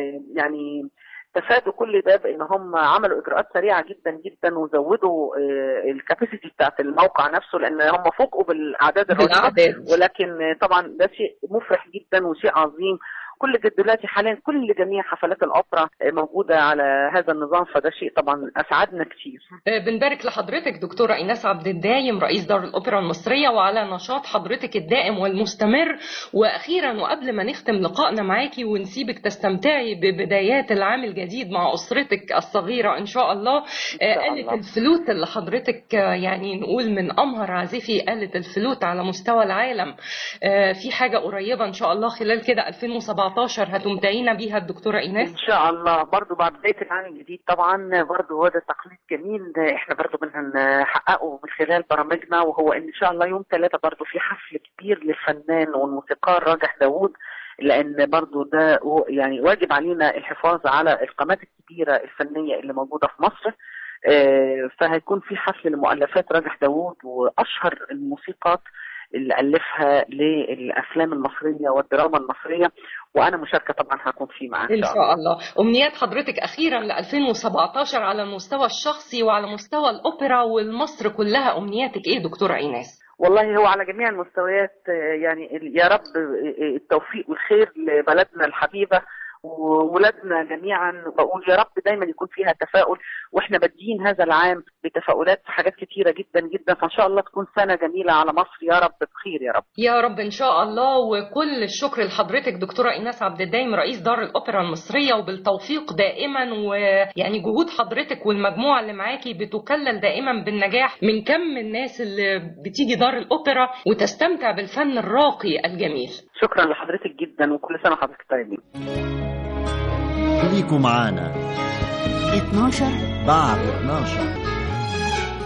يعني استفادوا كل ده بان هم عملوا اجراءات سريعه جدا جدا وزودوا الكاباسيتي بتاعت الموقع نفسه لان هم فوقوا بالاعداد الرهيبه ولكن طبعا ده شيء مفرح جدا وشيء عظيم كل دلوقتي حاليا كل جميع حفلات الاوبرا موجوده على هذا النظام فده شيء طبعا اسعدنا كتير بنبارك لحضرتك دكتورة إيناس عبد الدايم رئيس دار الأوبرا المصرية وعلى نشاط حضرتك الدائم والمستمر وأخيرا وقبل ما نختم لقائنا معاكي ونسيبك تستمتعي ببدايات العام الجديد مع أسرتك الصغيرة إن شاء الله آلة الفلوت اللي حضرتك يعني نقول من أمهر عازفي آلة الفلوت على مستوى العالم في حاجة قريبة إن شاء الله خلال كده 2017 هتمتعينا بيها الدكتورة إيناس ان شاء الله برضو بعد بدايه العام الجديد طبعا برضو هو ده تقليد جميل احنا برضو بنحققه من خلال برامجنا وهو ان شاء الله يوم ثلاثة برضو في حفل كبير للفنان والموسيقار راجح داوود لان برضو ده يعني واجب علينا الحفاظ على القامات الكبيره الفنيه اللي موجوده في مصر فهيكون في حفل لمؤلفات راجح داوود واشهر الموسيقات اللي ألفها للأفلام المصرية والدراما المصرية وأنا مشاركة طبعا هكون فيه معاه إن شاء الله أمنيات حضرتك أخيرا ل 2017 على المستوى الشخصي وعلى مستوى الأوبرا والمصر كلها أمنياتك إيه دكتورة إيناس؟ والله هو على جميع المستويات يعني يا رب التوفيق والخير لبلدنا الحبيبة وولادنا جميعا بقول يا رب دايما يكون فيها تفاؤل واحنا بادئين هذا العام بتفاؤلات في حاجات كتيره جدا جدا فان شاء الله تكون سنه جميله على مصر يا رب بخير يا رب يا رب ان شاء الله وكل الشكر لحضرتك دكتوره ايناس عبد الدايم رئيس دار الاوبرا المصريه وبالتوفيق دائما ويعني جهود حضرتك والمجموعه اللي معاكي بتكلل دائما بالنجاح من كم الناس اللي بتيجي دار الاوبرا وتستمتع بالفن الراقي الجميل شكرا لحضرتك جدا وكل سنه وحضرتك طيبين خليكم معانا 12 بعد 12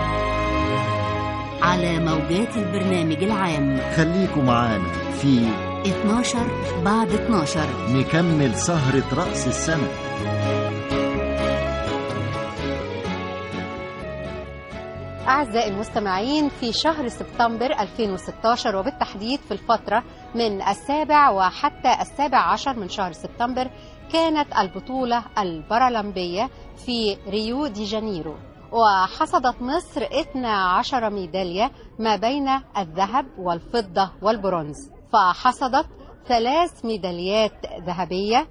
على موجات البرنامج العام خليكم معانا في 12 بعد 12 نكمل سهرة رأس السنة أعزائي المستمعين في شهر سبتمبر 2016 وبالتحديد في الفترة من السابع وحتى السابع عشر من شهر سبتمبر كانت البطولة البارالمبية في ريو دي جانيرو وحصدت مصر 12 ميدالية ما بين الذهب والفضة والبرونز فحصدت ثلاث ميداليات ذهبية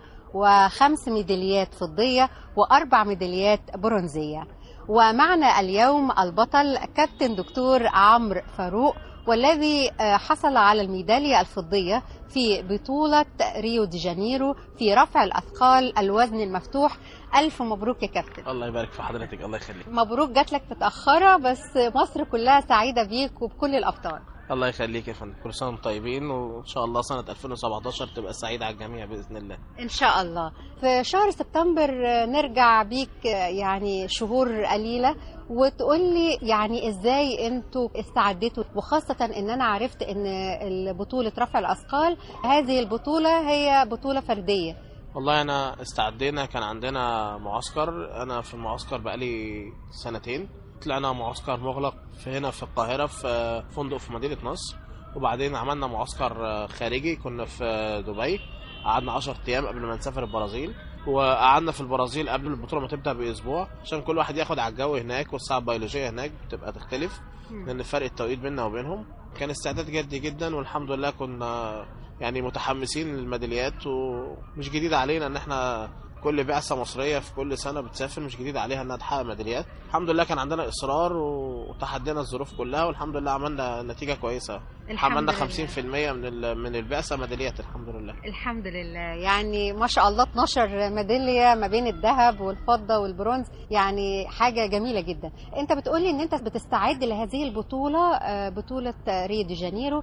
وخمس ميداليات فضية وأربع ميداليات برونزية ومعنا اليوم البطل كابتن دكتور عمرو فاروق والذي حصل على الميدالية الفضية في بطولة ريو دي جانيرو في رفع الأثقال الوزن المفتوح ألف مبروك يا كابتن الله يبارك في حضرتك الله يخليك مبروك جات لك متأخرة بس مصر كلها سعيدة بيك وبكل الأبطال الله يخليك يا فندم كل سنه وانتم طيبين وان شاء الله سنه 2017 تبقى سعيده على الجميع باذن الله إن شاء الله في شهر سبتمبر نرجع بيك يعني شهور قليلة وتقول لي يعني ازاي انتوا استعدتوا وخاصة ان انا عرفت ان بطولة رفع الاثقال هذه البطولة هي بطولة فردية والله انا استعدينا كان عندنا معسكر انا في المعسكر بقالي سنتين طلعنا معسكر مغلق في هنا في القاهرة في فندق في مدينة نصر وبعدين عملنا معسكر خارجي كنا في دبي قعدنا 10 ايام قبل ما نسافر البرازيل وقعدنا في البرازيل قبل البطوله ما تبدا باسبوع عشان كل واحد ياخد على الجو هناك والساعه البيولوجيه هناك بتبقى تختلف لان فرق التوقيت بيننا وبينهم كان استعداد جدي جدا والحمد لله كنا يعني متحمسين للميداليات ومش جديد علينا ان احنا كل بعثه مصريه في كل سنه بتسافر مش جديد عليها انها تحقق ميداليات الحمد لله كان عندنا اصرار وتحدينا الظروف كلها والحمد لله عملنا نتيجه كويسه الحمد عملنا لله. 50% من ال- من البعثه ميداليات الحمد لله الحمد لله يعني ما شاء الله 12 ميدالية ما بين الذهب والفضة والبرونز يعني حاجة جميلة جدا انت بتقولي ان انت بتستعد لهذه البطولة آه، بطولة ريو دي جانيرو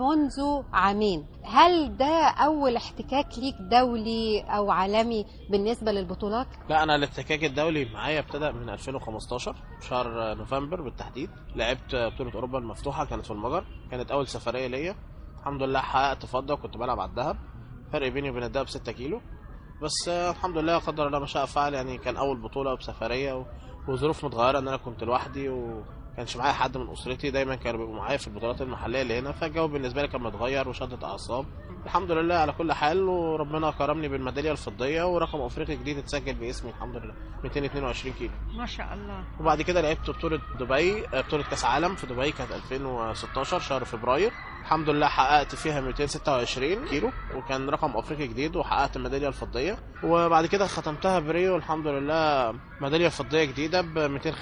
منذ عامين هل ده اول احتكاك ليك دولي او عالمي بالنسبة للبطولات لا انا الاحتكاك الدولي معايا ابتدى من 2015 شهر نوفمبر بالتحديد لعبت بطوله اوروبا المفتوحه كانت في المجر كانت اول سفريه ليا الحمد لله حققت فضه وكنت بلعب على الذهب فرق بيني وبين الذهب 6 كيلو بس آه، الحمد لله قدر الله ما شاء فعل يعني كان اول بطوله بسفريه و- وظروف متغيره ان انا كنت لوحدي وكانش معايا حد من اسرتي دايما كانوا بيبقوا معايا في البطولات المحليه اللي هنا فالجو بالنسبه لي كان متغير وشدة اعصاب الحمد لله على كل حال وربنا كرمني بالميداليه الفضيه ورقم افريقي جديد اتسجل باسمي الحمد لله 222 كيلو ما شاء الله وبعد كده لعبت بطولة دبي آه، بطولة كأس عالم في دبي كانت 2016 شهر فبراير الحمد لله حققت فيها 226 كيلو وكان رقم افريقي جديد وحققت الميدالية الفضية وبعد كده ختمتها بريو الحمد لله ميدالية فضية جديدة ب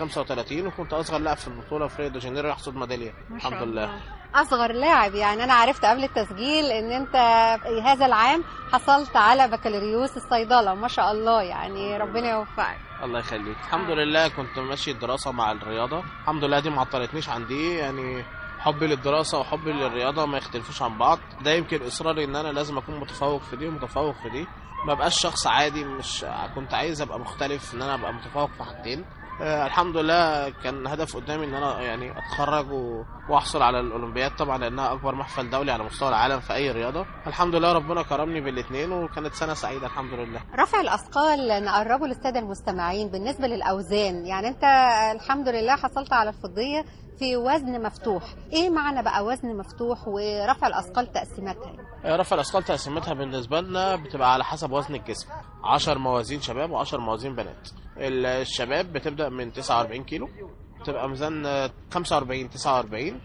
235 وكنت اصغر لاعب في البطولة في ريو دي جانيرو يحصد ميدالية ما شاء الحمد لله اصغر لاعب يعني انا عرفت قبل التسجيل ان انت هذا العام حصلت على بكالوريوس الصيدله ما شاء الله يعني ربنا يوفقك الله يخليك الحمد لله كنت ماشي الدراسة مع الرياضة الحمد لله دي ما عطلتنيش عن دي يعني حبي للدراسة وحبي للرياضة ما يختلفوش عن بعض ده يمكن إصراري إن أنا لازم أكون متفوق في دي ومتفوق في دي ما بقاش شخص عادي مش كنت عايز أبقى مختلف إن أنا أبقى متفوق في حاجتين آه، الحمد لله كان هدف قدامي ان انا يعني اتخرج و... واحصل على الاولمبياد طبعا لانها اكبر محفل دولي على مستوى العالم في اي رياضه الحمد لله ربنا كرمني بالاثنين وكانت سنه سعيده الحمد لله رفع الاثقال نقربه للساده المستمعين بالنسبه للاوزان يعني انت الحمد لله حصلت على الفضيه في وزن مفتوح ايه معنى بقى وزن مفتوح ورفع الاثقال تقسيماتها رفع الاثقال تقسيمتها بالنسبه لنا بتبقى على حسب وزن الجسم 10 موازين شباب و10 موازين بنات الشباب بتبدا من 49 كيلو بتبقى ميزان 45 49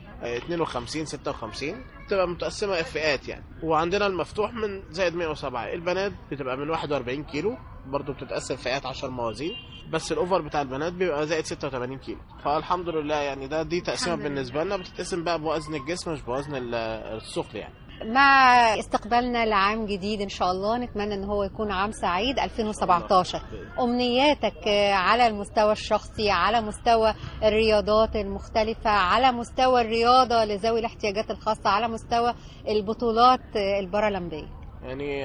52 56 بتبقى متقسمه فئات يعني وعندنا المفتوح من زائد 107 البنات بتبقى من 41 كيلو برضو بتتقسم فئات 10 موازين بس الاوفر بتاع البنات بيبقى زائد 86 كيلو فالحمد لله يعني ده دي تقسيمه الحمد لله. بالنسبه لنا بتتقسم بقى بوزن الجسم مش بوزن ال- الثقل يعني مع استقبالنا لعام جديد ان شاء الله نتمنى ان هو يكون عام سعيد 2017 امنياتك على المستوى الشخصي على مستوى الرياضات المختلفه على مستوى الرياضه لذوي الاحتياجات الخاصه على مستوى البطولات البارالمبيه يعني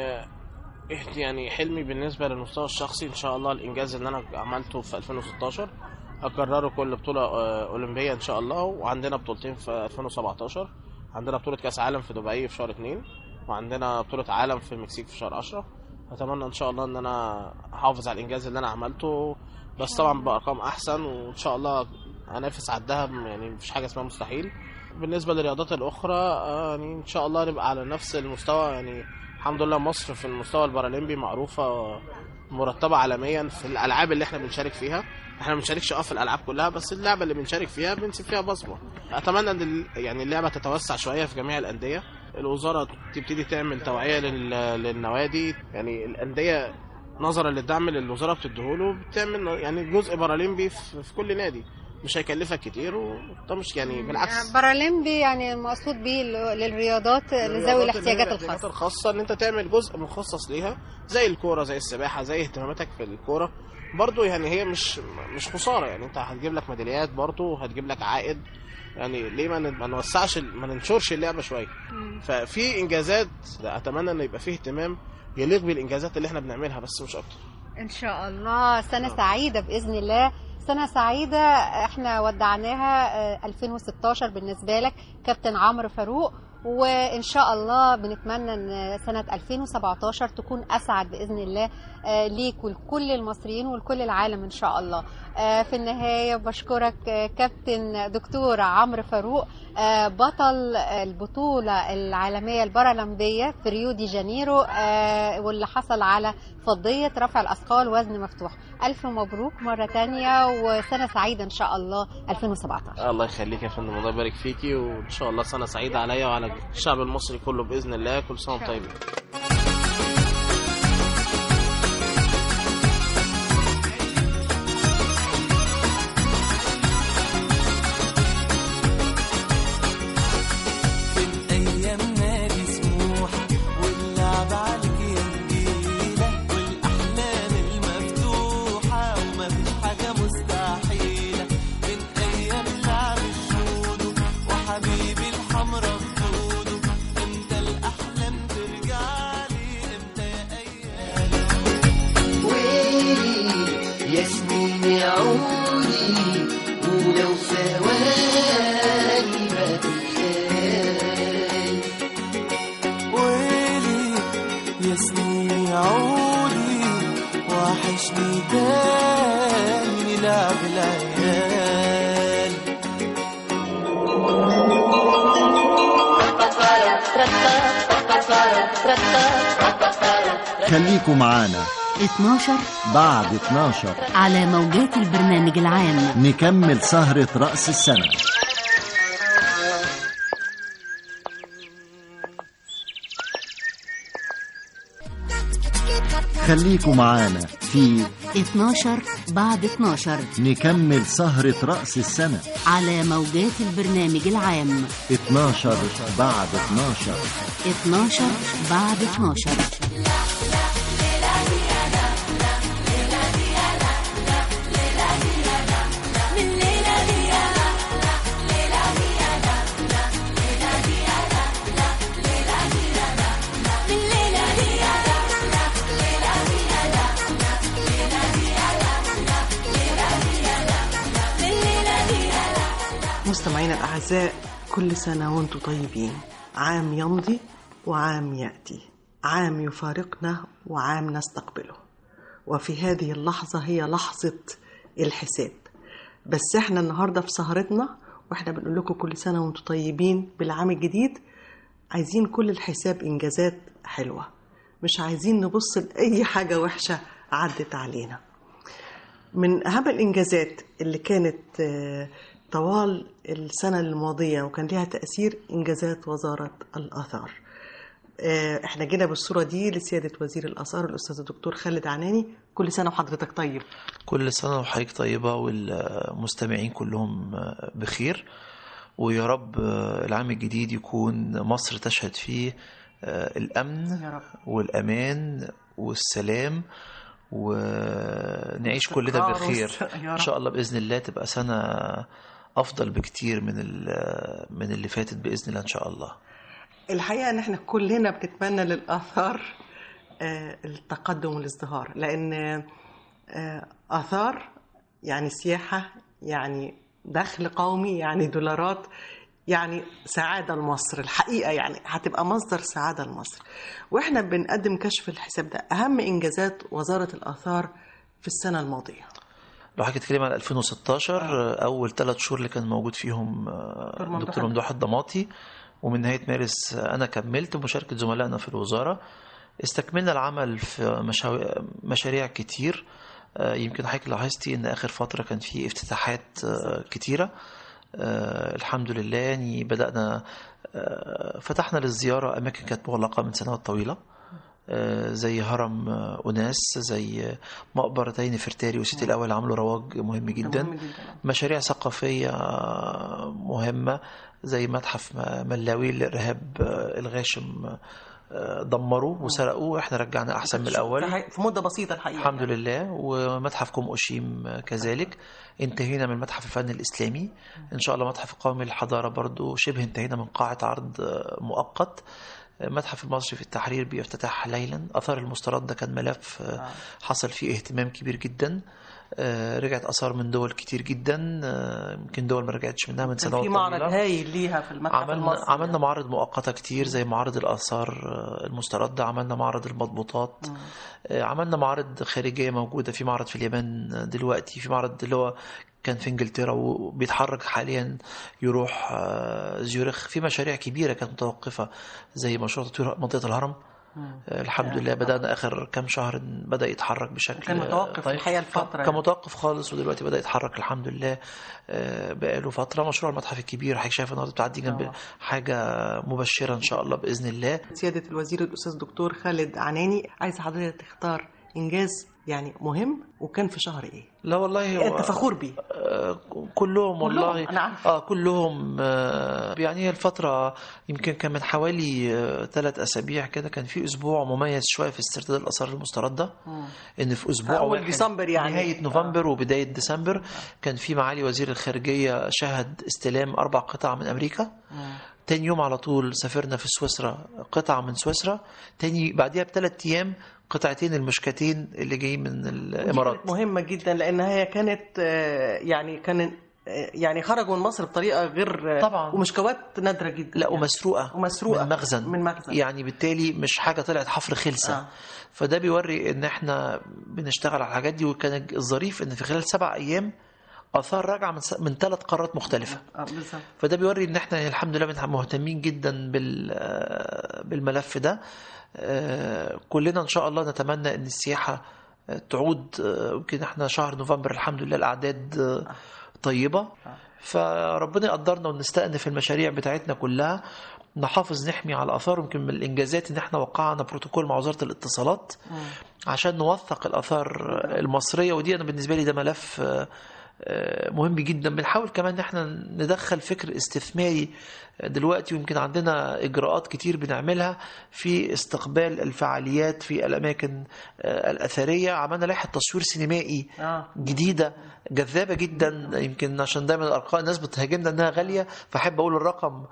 إحت- يعني حلمي بالنسبة للمستوى الشخصي إن شاء الله الإنجاز اللي أنا عملته في 2016 أكرره كل بطولة آه، أولمبية إن شاء الله وعندنا بطولتين في 2017 عندنا بطولة كأس عالم في دبي في شهر اتنين وعندنا بطولة عالم في المكسيك في شهر 10 اتمنى ان شاء الله ان انا احافظ على الانجاز اللي انا عملته بس طبعا بارقام احسن وان شاء الله انافس على الذهب يعني مفيش حاجه اسمها مستحيل بالنسبه للرياضات الاخرى آه، يعني ان شاء الله نبقى على نفس المستوى يعني الحمد لله مصر في المستوى البارالمبي معروفه مرتبه عالميا في الالعاب اللي احنا بنشارك فيها احنا ما بنشاركش اه في الالعاب كلها بس اللعبه اللي بنشارك فيها بنسيب فيها بصمه اتمنى ان ال- يعني اللعبه تتوسع شويه في جميع الانديه الوزاره تبتدي تعمل توعيه لل- للنوادي يعني الانديه نظرا للدعم اللي الوزاره بتديهوله بتعمل يعني جزء بارالمبي في في كل نادي مش هيكلفك كتير وده مش يعني بالعكس بارالمبي يعني المقصود بيه ل- للرياضات لذوي الرياضات اللي هي الاحتياجات الاحتياجات الخاصة الخاصة ان انت تعمل جزء مخصص ليها زي الكورة زي السباحة زي اهتماماتك في الكورة برضو يعني هي مش مش خسارة يعني انت هتجيب لك ميداليات برضو هتجيب لك عائد يعني ليه ما ن- ما نوسعش ال- ما ننشرش اللعبة شوية ففي انجازات اتمنى ان يبقى فيه اهتمام يليق بالانجازات اللي احنا بنعملها بس مش اكتر ان شاء الله سنة سعيدة بإذن الله سنة سعيدة احنا ودعناها آه، 2016 بالنسبة لك كابتن عمرو فاروق وإن شاء الله بنتمنى أن سنة 2017 تكون أسعد بإذن الله آه، ليك ولكل المصريين ولكل العالم إن شاء الله آه، في النهاية بشكرك آه، كابتن دكتور عمرو فاروق آه، بطل البطولة العالمية البارالمبية في ريو دي جانيرو آه، واللي حصل على فضية رفع الأثقال وزن مفتوح ألف مبروك مرة تانية وسنة سعيدة إن شاء الله 2017 الله يخليك يا فندم الله يبارك فيكي وان شاء الله سنة سعيدة عليا وعلى الشعب المصري كله بإذن الله كل سنة وانتم طيبين ايام نادي سموحه واللعب على الجنجيله والاحلام المفتوحه ومفيش حاجه مستحيله من ايام لعب الجودو وحبيبي الحمرا خدوده امتى الاحلام ترجع لي امتى يا ايام ويلي يا سنين عودي ولو ثواني ما تتخيل ويلي يا سنين عودي وحشني تاني لعب العيال خليكم معانا 12 بعد 12 على موجات البرنامج العام نكمل سهرة رأس السنة خليكم معانا في 12 بعد 12 نكمل سهرة رأس السنة على موجات البرنامج العام 12 بعد 12 12 بعد 12 مستمعينا الأعزاء كل سنة وانتم طيبين عام يمضي وعام يأتي عام يفارقنا وعام نستقبله وفي هذه اللحظة هي لحظة الحساب بس احنا النهاردة في سهرتنا واحنا بنقول لكم كل سنة وانتم طيبين بالعام الجديد عايزين كل الحساب إنجازات حلوة مش عايزين نبص لأي حاجة وحشة عدت علينا من أهم الإنجازات اللي كانت آه، طوال السنة الماضية وكان لها تأثير إنجازات وزارة الآثار آه، احنا جينا بالصورة دي لسيادة وزير الآثار الأستاذ الدكتور خالد عناني كل سنة وحضرتك طيب كل سنة وحضرتك طيبة والمستمعين كلهم بخير ويا رب العام الجديد يكون مصر تشهد فيه الأمن يا رب. والأمان والسلام ونعيش كل ده استقرار بخير والس- يا إن رب. شاء الله بإذن الله تبقى سنة أفضل بكتير من ال- من اللي فاتت بإذن الله إن شاء الله الحقيقة ان احنا كلنا بنتمنى للآثار آه، التقدم والازدهار لأن آه، آثار يعني سياحة يعني دخل قومي يعني دولارات يعني سعادة لمصر الحقيقة يعني هتبقى مصدر سعادة لمصر وإحنا بنقدم كشف الحساب ده أهم إنجازات وزارة الآثار في السنة الماضية لو حضرتك تتكلم عن 2016 اول ثلاث شهور اللي كان موجود فيهم آه، ممدوح دكتور ممدوح الضماطي ومن نهايه مارس آه، انا كملت بمشاركه زملائنا في الوزاره استكملنا العمل في مشاو... مشاريع كتير آه، يمكن حضرتك لاحظتي ان اخر فتره كان في افتتاحات آه، كتيره آه، الحمد لله يعني بدانا آه، فتحنا للزياره اماكن كانت مغلقه من سنوات طويله آه، زي هرم آه، أناس زي آه، مقبرتين نفرتاري وسيتي الأول عملوا رواج مهم جدا مهم جدا. مشاريع ثقافية آه، مهمة زي متحف م- ملاوي للإرهاب آه، الغاشم آه، دمروه وسرقوه احنا رجعنا أحسن من الأول في حي- في مدة بسيطة الحقيقة الحمد لله ومتحف كوم أوشيم كذلك انتهينا من متحف الفن الإسلامي إن شاء الله متحف القومي للحضارة برضو شبه انتهينا من قاعة عرض آه، مؤقت متحف المصري في التحرير بيفتتح ليلا أثار المسترد ده كان ملف آه، حصل فيه اهتمام كبير جدا آه، رجعت آثار من دول كتير جدا آه، يمكن دول ما رجعتش منها من كان سنوات في معرض طويلة. هايل ليها في المتحف عملنا المصري عملنا معارض مؤقته كتير زي معارض الاثار آه، المسترده عملنا معرض المضبوطات آه، عملنا معارض خارجيه موجوده في معرض في اليابان دلوقتي في معرض اللي هو كان في انجلترا وبيتحرك حاليا يروح آه، زيورخ في مشاريع كبيره كانت متوقفه زي مشروع تطوير منطقه الهرم آه، الحمد لله بدأنا آخر كام شهر بدأ يتحرك بشكل كان متوقف طيب. الحقيقة الفترة كان يعني. متوقف خالص ودلوقتي بدأ يتحرك الحمد لله آه، بقاله فترة مشروع المتحف الكبير حضرتك شايف النهارده بتعدي جنب حاجة مبشرة إن شاء الله بإذن الله سيادة الوزير الأستاذ دكتور خالد عناني عايز حضرتك تختار إنجاز يعني مهم وكان في شهر إيه؟ لا والله هو- أنت فخور بيه آه، كلهم والله أنا عارفة. اه كلهم آه يعني هي الفترة يمكن كان من حوالي ثلاث أسابيع كده كان في أسبوع مميز شوية في استرداد الآثار المستردة إن في أسبوع في أول واحد ديسمبر يعني. نهاية نوفمبر وبداية ديسمبر كان في معالي وزير الخارجية شهد استلام أربع قطع من أمريكا تاني يوم على طول سافرنا في سويسرا قطعة من سويسرا تاني بعديها بثلاث أيام قطعتين المشكاتين اللي جايين من الإمارات كانت مهمة جدا لأنها هي كانت آه، يعني كان آه، يعني خرجوا من مصر بطريقة غير طبعا ومشكوات نادرة جدا لا ومسروقه ومسروقة من مخزن من مخزن يعني بالتالي مش حاجه طلعت حفر خلسه آه. آه. فده بيوري ان احنا بنشتغل على الحاجات دي وكان الظريف ان في خلال سبع ايام اثار راجعه من س- من ثلاث قارات مختلفه آه، بالظبط فده بيوري ان احنا الحمد لله بنح- مهتمين جدا بال آه، بالملف ده آه، كلنا ان شاء الله نتمنى ان السياحه آه، تعود آه، يمكن احنا شهر نوفمبر الحمد لله الاعداد آه، طيبه فربنا يقدرنا ونستأنف المشاريع بتاعتنا كلها نحافظ نحمي على الاثار يمكن من الانجازات ان احنا وقعنا بروتوكول مع وزاره الاتصالات عشان نوثق الاثار المصريه ودي انا بالنسبه لي ده ملف آه، آه، مهم جدا بنحاول كمان ان احنا ندخل فكر استثماري دلوقتي ويمكن عندنا اجراءات كتير بنعملها في استقبال الفعاليات في الاماكن آه، الاثريه عملنا لائحه تصوير سينمائي آه. جديده جذابه جدا يمكن عشان دايما الارقام الناس بتهاجمنا انها غاليه فاحب اقول الرقم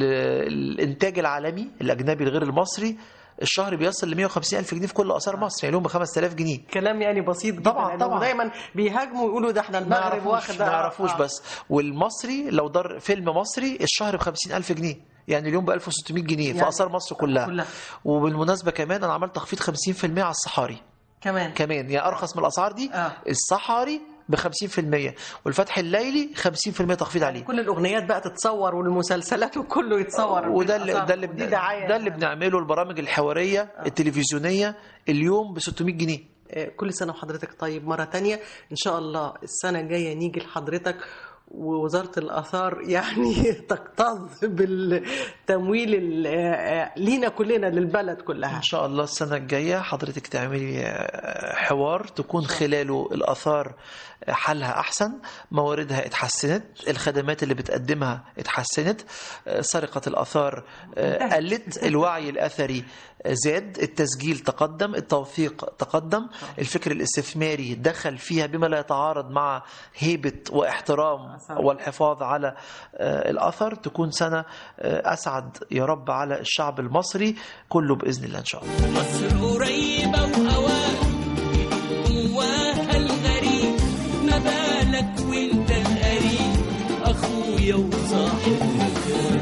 للانتاج العالمي الاجنبي الغير المصري الشهر بيصل ل 150 الف جنيه في كل اثار مصر يعني لهم ب 5000 جنيه كلام يعني بسيط جدا طبعا لأنهم طبعا دايما بيهاجموا ويقولوا ده احنا ما المغرب يعرفوش واخد ما يعرفوش آه. بس والمصري لو دار فيلم مصري الشهر ب 50 الف جنيه يعني اليوم ب 1600 جنيه في يعني اثار مصر كلها كلها. وبالمناسبه كمان انا عملت تخفيض 50% على الصحاري كمان كمان يعني ارخص من الاسعار دي آه. الصحاري ب 50% والفتح الليلي 50% تخفيض عليه كل الاغنيات بقى تتصور والمسلسلات وكله يتصور وده اللي بالآثار. ده اللي دي بن- دعايه ده اللي بنعمله البرامج الحواريه التلفزيونيه اليوم ب 600 جنيه آه، كل سنة وحضرتك طيب مرة تانية إن شاء الله السنة الجاية نيجي لحضرتك ووزارة الآثار يعني تكتظ بالتمويل ال- آه، لينا كلنا للبلد كلها ان شاء الله السنه الجايه حضرتك تعملي آه، حوار تكون خلاله الاثار حالها احسن مواردها اتحسنت الخدمات اللي بتقدمها اتحسنت آه، سرقه الاثار آه، قلت الوعي الاثري زاد التسجيل تقدم التوثيق تقدم الفكر الاستثماري دخل فيها بما لا يتعارض مع هيبه واحترام والحفاظ على آه، الاثر تكون سنه آه، اسعد يا رب على الشعب المصري كله باذن الله ان شاء الله مصر قريبة وهواك جواها الغريب ما بالك وانت القريب اخويا وصاحب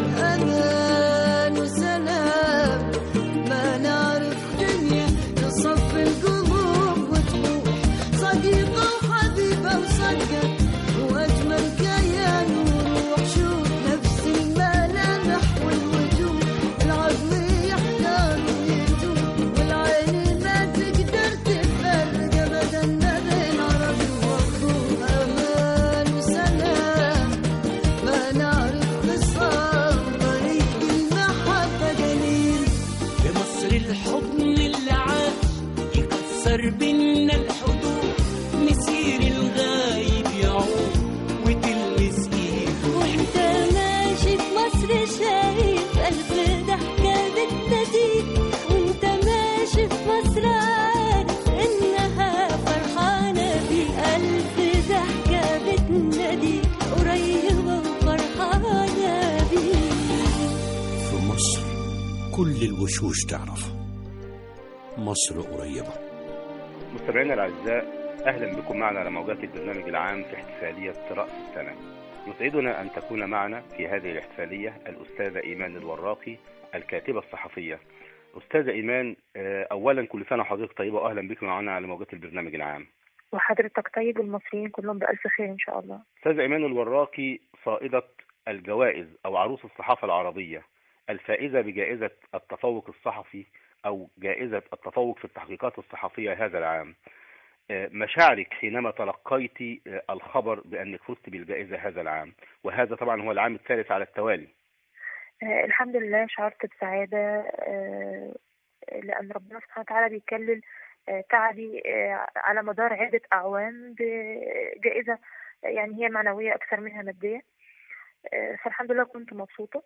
بينا الحدود مسير الغايب يعود وتلمس ايده وانت ماشي في مصر شايف ألف ضحكة بتناديك وانت ماشي في مصر عارف إنها فرحانة بيك ألف ضحكة بتناديك قريبة وفرحانة بيك في مصر كل الوشوش تعرفها مصر قريبة مستمعينا الاعزاء اهلا بكم معنا على موجات البرنامج العام في احتفاليه راس السنه. يسعدنا ان تكون معنا في هذه الاحتفاليه الاستاذه ايمان الوراقي الكاتبه الصحفيه. استاذه ايمان آه، اولا كل سنه وحضرتك طيبه واهلا بك معنا على موجات البرنامج العام. وحضرتك طيب والمصريين كلهم بألف خير إن شاء الله استاذه ايمان الوراقي صائده الجوائز او عروس الصحافه العربيه الفائزه بجائزه التفوق الصحفي او جائزه التفوق في التحقيقات الصحفيه هذا العام. آه، مشاعرك حينما تلقيت آه، الخبر بانك فزت بالجائزه هذا العام وهذا طبعا هو العام الثالث على التوالي. آه الحمد لله شعرت بسعادة آه لأن ربنا سبحانه وتعالى بيكلل آه تعبي آه على مدار عدة أعوام بجائزة آه، يعني هي معنوية أكثر منها مادية آه فالحمد لله كنت مبسوطة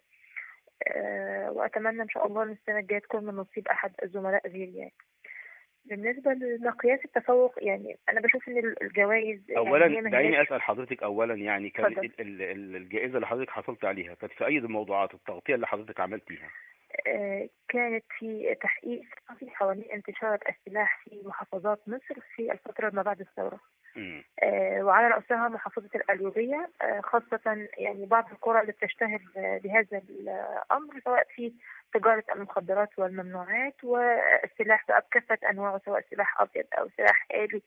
آه وأتمنى إن شاء الله إن السنة الجاية تكون من نصيب أحد الزملاء غيري يعني بالنسبة لمقياس التفوق يعني أنا بشوف إن الجوائز اولا يعني هي ما دعيني هياش- اسال حضرتك اولا يعني كان اتفضل. ال- ال- ال- الجائزه اللي حضرتك حصلت عليها كانت في اي الموضوعات التغطيه اللي حضرتك عملتيها آه، كانت في تحقيق صحفي حوالين انتشار السلاح في محافظات مصر في الفترة ما بعد الثورة مم. آه، وعلى رأسها محافظة القليوبية آه، خاصة يعني بعض القرى اللي بتشتهر آه، بهذا الأمر سواء في تجارة المخدرات والممنوعات والسلاح بقى بكافة أنواعه سواء سلاح أبيض أو سلاح آلي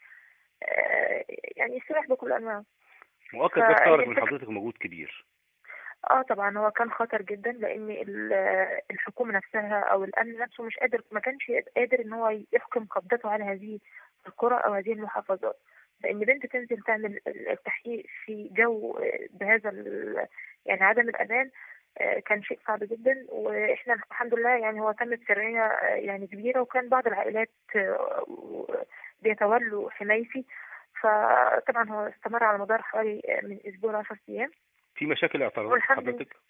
آه، يعني السلاح بكل أنواعه مؤكد فهي ده استغرق من الفكرة- حضرتك مجهود كبير اه طبعا هو كان خطر جدا لان ال- الحكومه نفسها او الامن نفسه مش قادر ما كانش قادر ان هو يحكم قبضته على هذه القرى او هذه المحافظات فان بنت تنزل تعمل التحقيق في جو بهذا ال- يعني عدم الامان آه، كان شيء صعب جدا واحنا الحمد لله يعني هو تمت سريه آه، يعني كبيره وكان بعض العائلات آه، و- بيتولوا حمايتي فطبعا هو استمر على مدار حوالي آه، من اسبوع ل 10 ايام في مشاكل اعترضت والحمد لله. حضرتك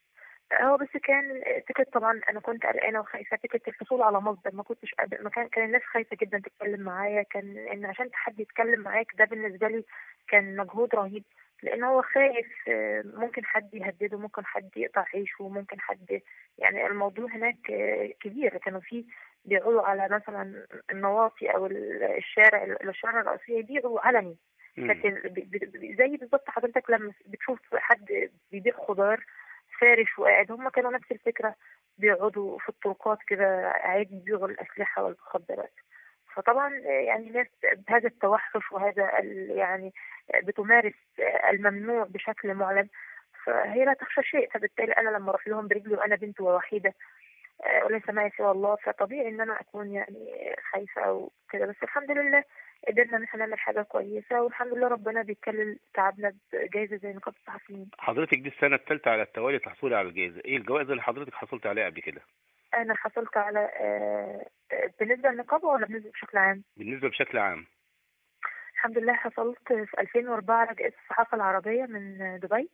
هو بس كان فكرة طبعا أنا كنت قلقانة وخايفة فكرة الحصول على مصدر ما كنتش قادر ما كان كان الناس خايفة جدا تتكلم معايا كان إن عشان حد يتكلم معاك ده بالنسبة لي كان مجهود رهيب لأن هو خايف آه، ممكن حد يهدده ممكن حد يقطع عيشه ممكن حد يعني الموضوع هناك آه، كبير كانوا في بيقولوا على مثلا النواصي أو الشارع الشارع الرئيسية يبيعوا علني لكن ب- ب- ب- زي بالظبط حضرتك لما بتشوف حد بيبيع خضار فارش وقاعد هم كانوا نفس الفكرة بيقعدوا في الطرقات كده عادي يبيعوا الأسلحة والمخدرات فطبعا يعني ناس بهذا التوحش وهذا ال- يعني بتمارس الممنوع بشكل معلن فهي لا تخشى شيء فبالتالي أنا لما أروح لهم برجلي وأنا بنت ووحيدة آه، وليس معي سوى الله فطبيعي إن أنا أكون يعني خايفة وكده بس الحمد لله قدرنا إن احنا نعمل حاجة كويسة والحمد لله ربنا بيكلل تعبنا بجائزة زي نقابة الصحفيين حضرتك دي السنه الثالثه على التوالي تحصلي على الجائزه ايه الجوائز اللي حضرتك حصلت عليها قبل كده أنا حصلت على آه، آه، بالنسبة للنقابة ولا بالنسبة بشكل عام؟ بالنسبه بشكل عام الحمد لله حصلت في 2004 على جائزة الصحافة العربية من دبي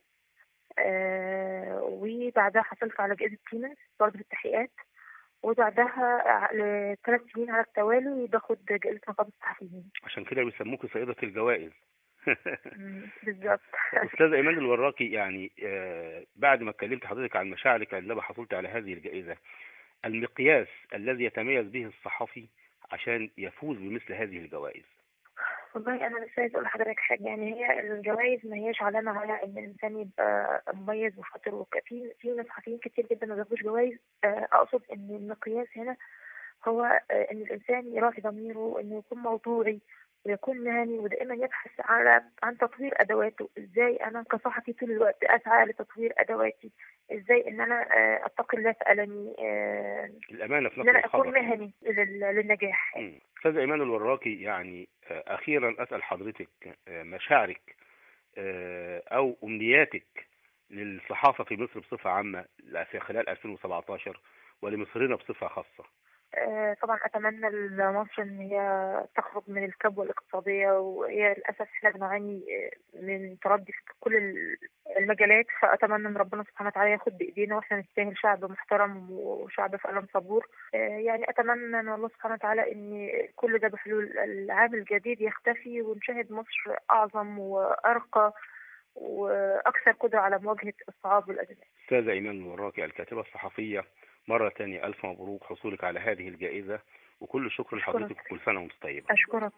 آه، وبعدها حصلت على جائزة سيمنز برضه في التحقيقات وبعدها لثلاث سنين على التوالي باخد جائزة نقابة الصحفيين عشان كده بيسموكي سيده الجوائز مم، بالظبط استاذه ايمان الوراقي يعني آه، بعد ما اتكلمت حضرتك عن مشاعرك عندما حصلت على هذه الجائزه المقياس الذي يتميز به الصحفي عشان يفوز بمثل هذه الجوائز والله انا بس عايز اقول لحضرتك حاجه يعني هي الجوائز ما هياش علامه على ان الانسان يبقى مميز وشاطر وك- في في ناس صحفيين كتير جدا ما بياخدوش جوائز آه، اقصد ان المقياس هنا هو آه، ان الانسان يراعي ضميره انه يكون موضوعي ويكون مهني ودائما يبحث على عن تطوير ادواته ازاي انا كصحفي طول الوقت اسعى لتطوير ادواتي ازاي ان انا آه، اتقي الله في قلمي آه، الامانه في ان نقل انا اكون الخبر مهني لل- للنجاح مم. استاذ ايمان الوراقي يعني آه، اخيرا اسال حضرتك آه، مشاعرك آه، او امنياتك للصحافه في مصر بصفه عامه لا، في خلال 2017 ولمصرنا بصفه خاصه آه، طبعا اتمنى لمصر ان هي تخرج من الكبوه الاقتصاديه وهي للاسف احنا بنعاني آه، من تردي في كل ال- المجالات فاتمنى ان ربنا سبحانه وتعالى ياخد بايدينا واحنا نستاهل شعب محترم وشعب فعلا صبور آه، يعني اتمنى من الله سبحانه وتعالى ان كل ده بحلول العام الجديد يختفي ونشاهد مصر اعظم وارقى واكثر قدره على مواجهه الصعاب والازمات أستاذة إيمان المراكي الكاتبة الصحفية مرة تانية ألف مبروك حصولك على هذه الجائزة وكل الشكر لحضرتك وكل سنة وأنت طيبة اشكرك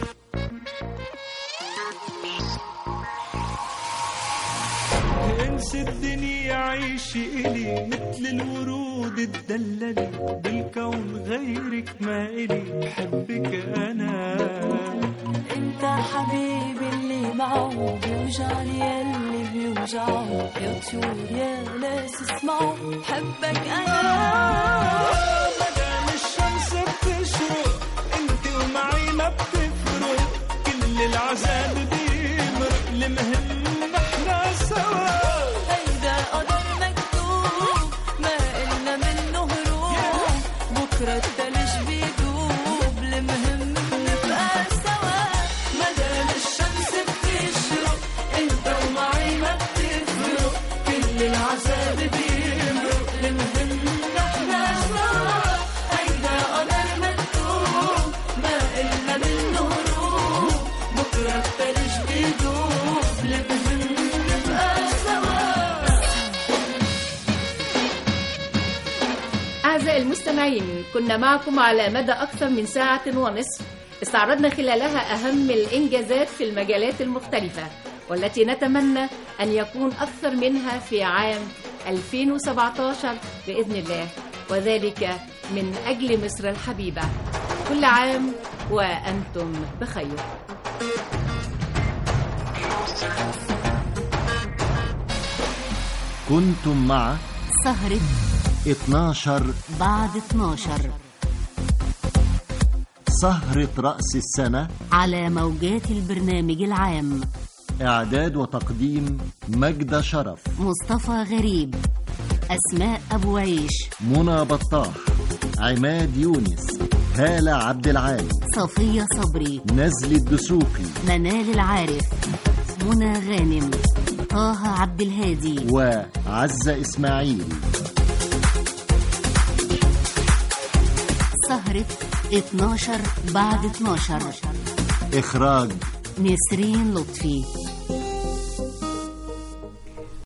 انسى الدنيا عيشي إلي مثل الورود الدللي بالكون غيرك ما إلي بحبك أنا انت حبيبي اللي معه بيوجعني اللي بيوجعه يا طيور يا ناس اسمعوا حبك انا مدام الشمس بتشرق انت ومعي ما بتفرق كل العذاب بيمرق المهم احنا سوا هيدا قدر مكتوب ما إلنا منه هروب بكرة التلج بيدوب المهم نبقى سوا مدام الشمس بتشرق انت ومعي ما بتفرق كل العذاب بيمرق المهم نحنا سوا هيدا قدر مكتوب ما إلنا منه هروب بكرة التلج بيدوب المهم نبقى سوا أعزائي المستمعين كنا معكم على مدى أكثر من ساعة ونصف استعرضنا خلالها أهم الإنجازات في المجالات المختلفة والتي نتمنى أن يكون أكثر منها في عام 2017 بإذن الله وذلك من أجل مصر الحبيبة كل عام وأنتم بخير كنتم مع سهرة 12 بعد 12 سهرة رأس السنة على موجات البرنامج العام إعداد وتقديم مجد شرف مصطفى غريب أسماء أبو عيش منى بطاح عماد يونس هالة عبد العال صفية صبري نزل الدسوقي منال العارف منى غانم طه عبد الهادي وعزة إسماعيل سهرة 12 بعد 12 إخراج نسرين لطفي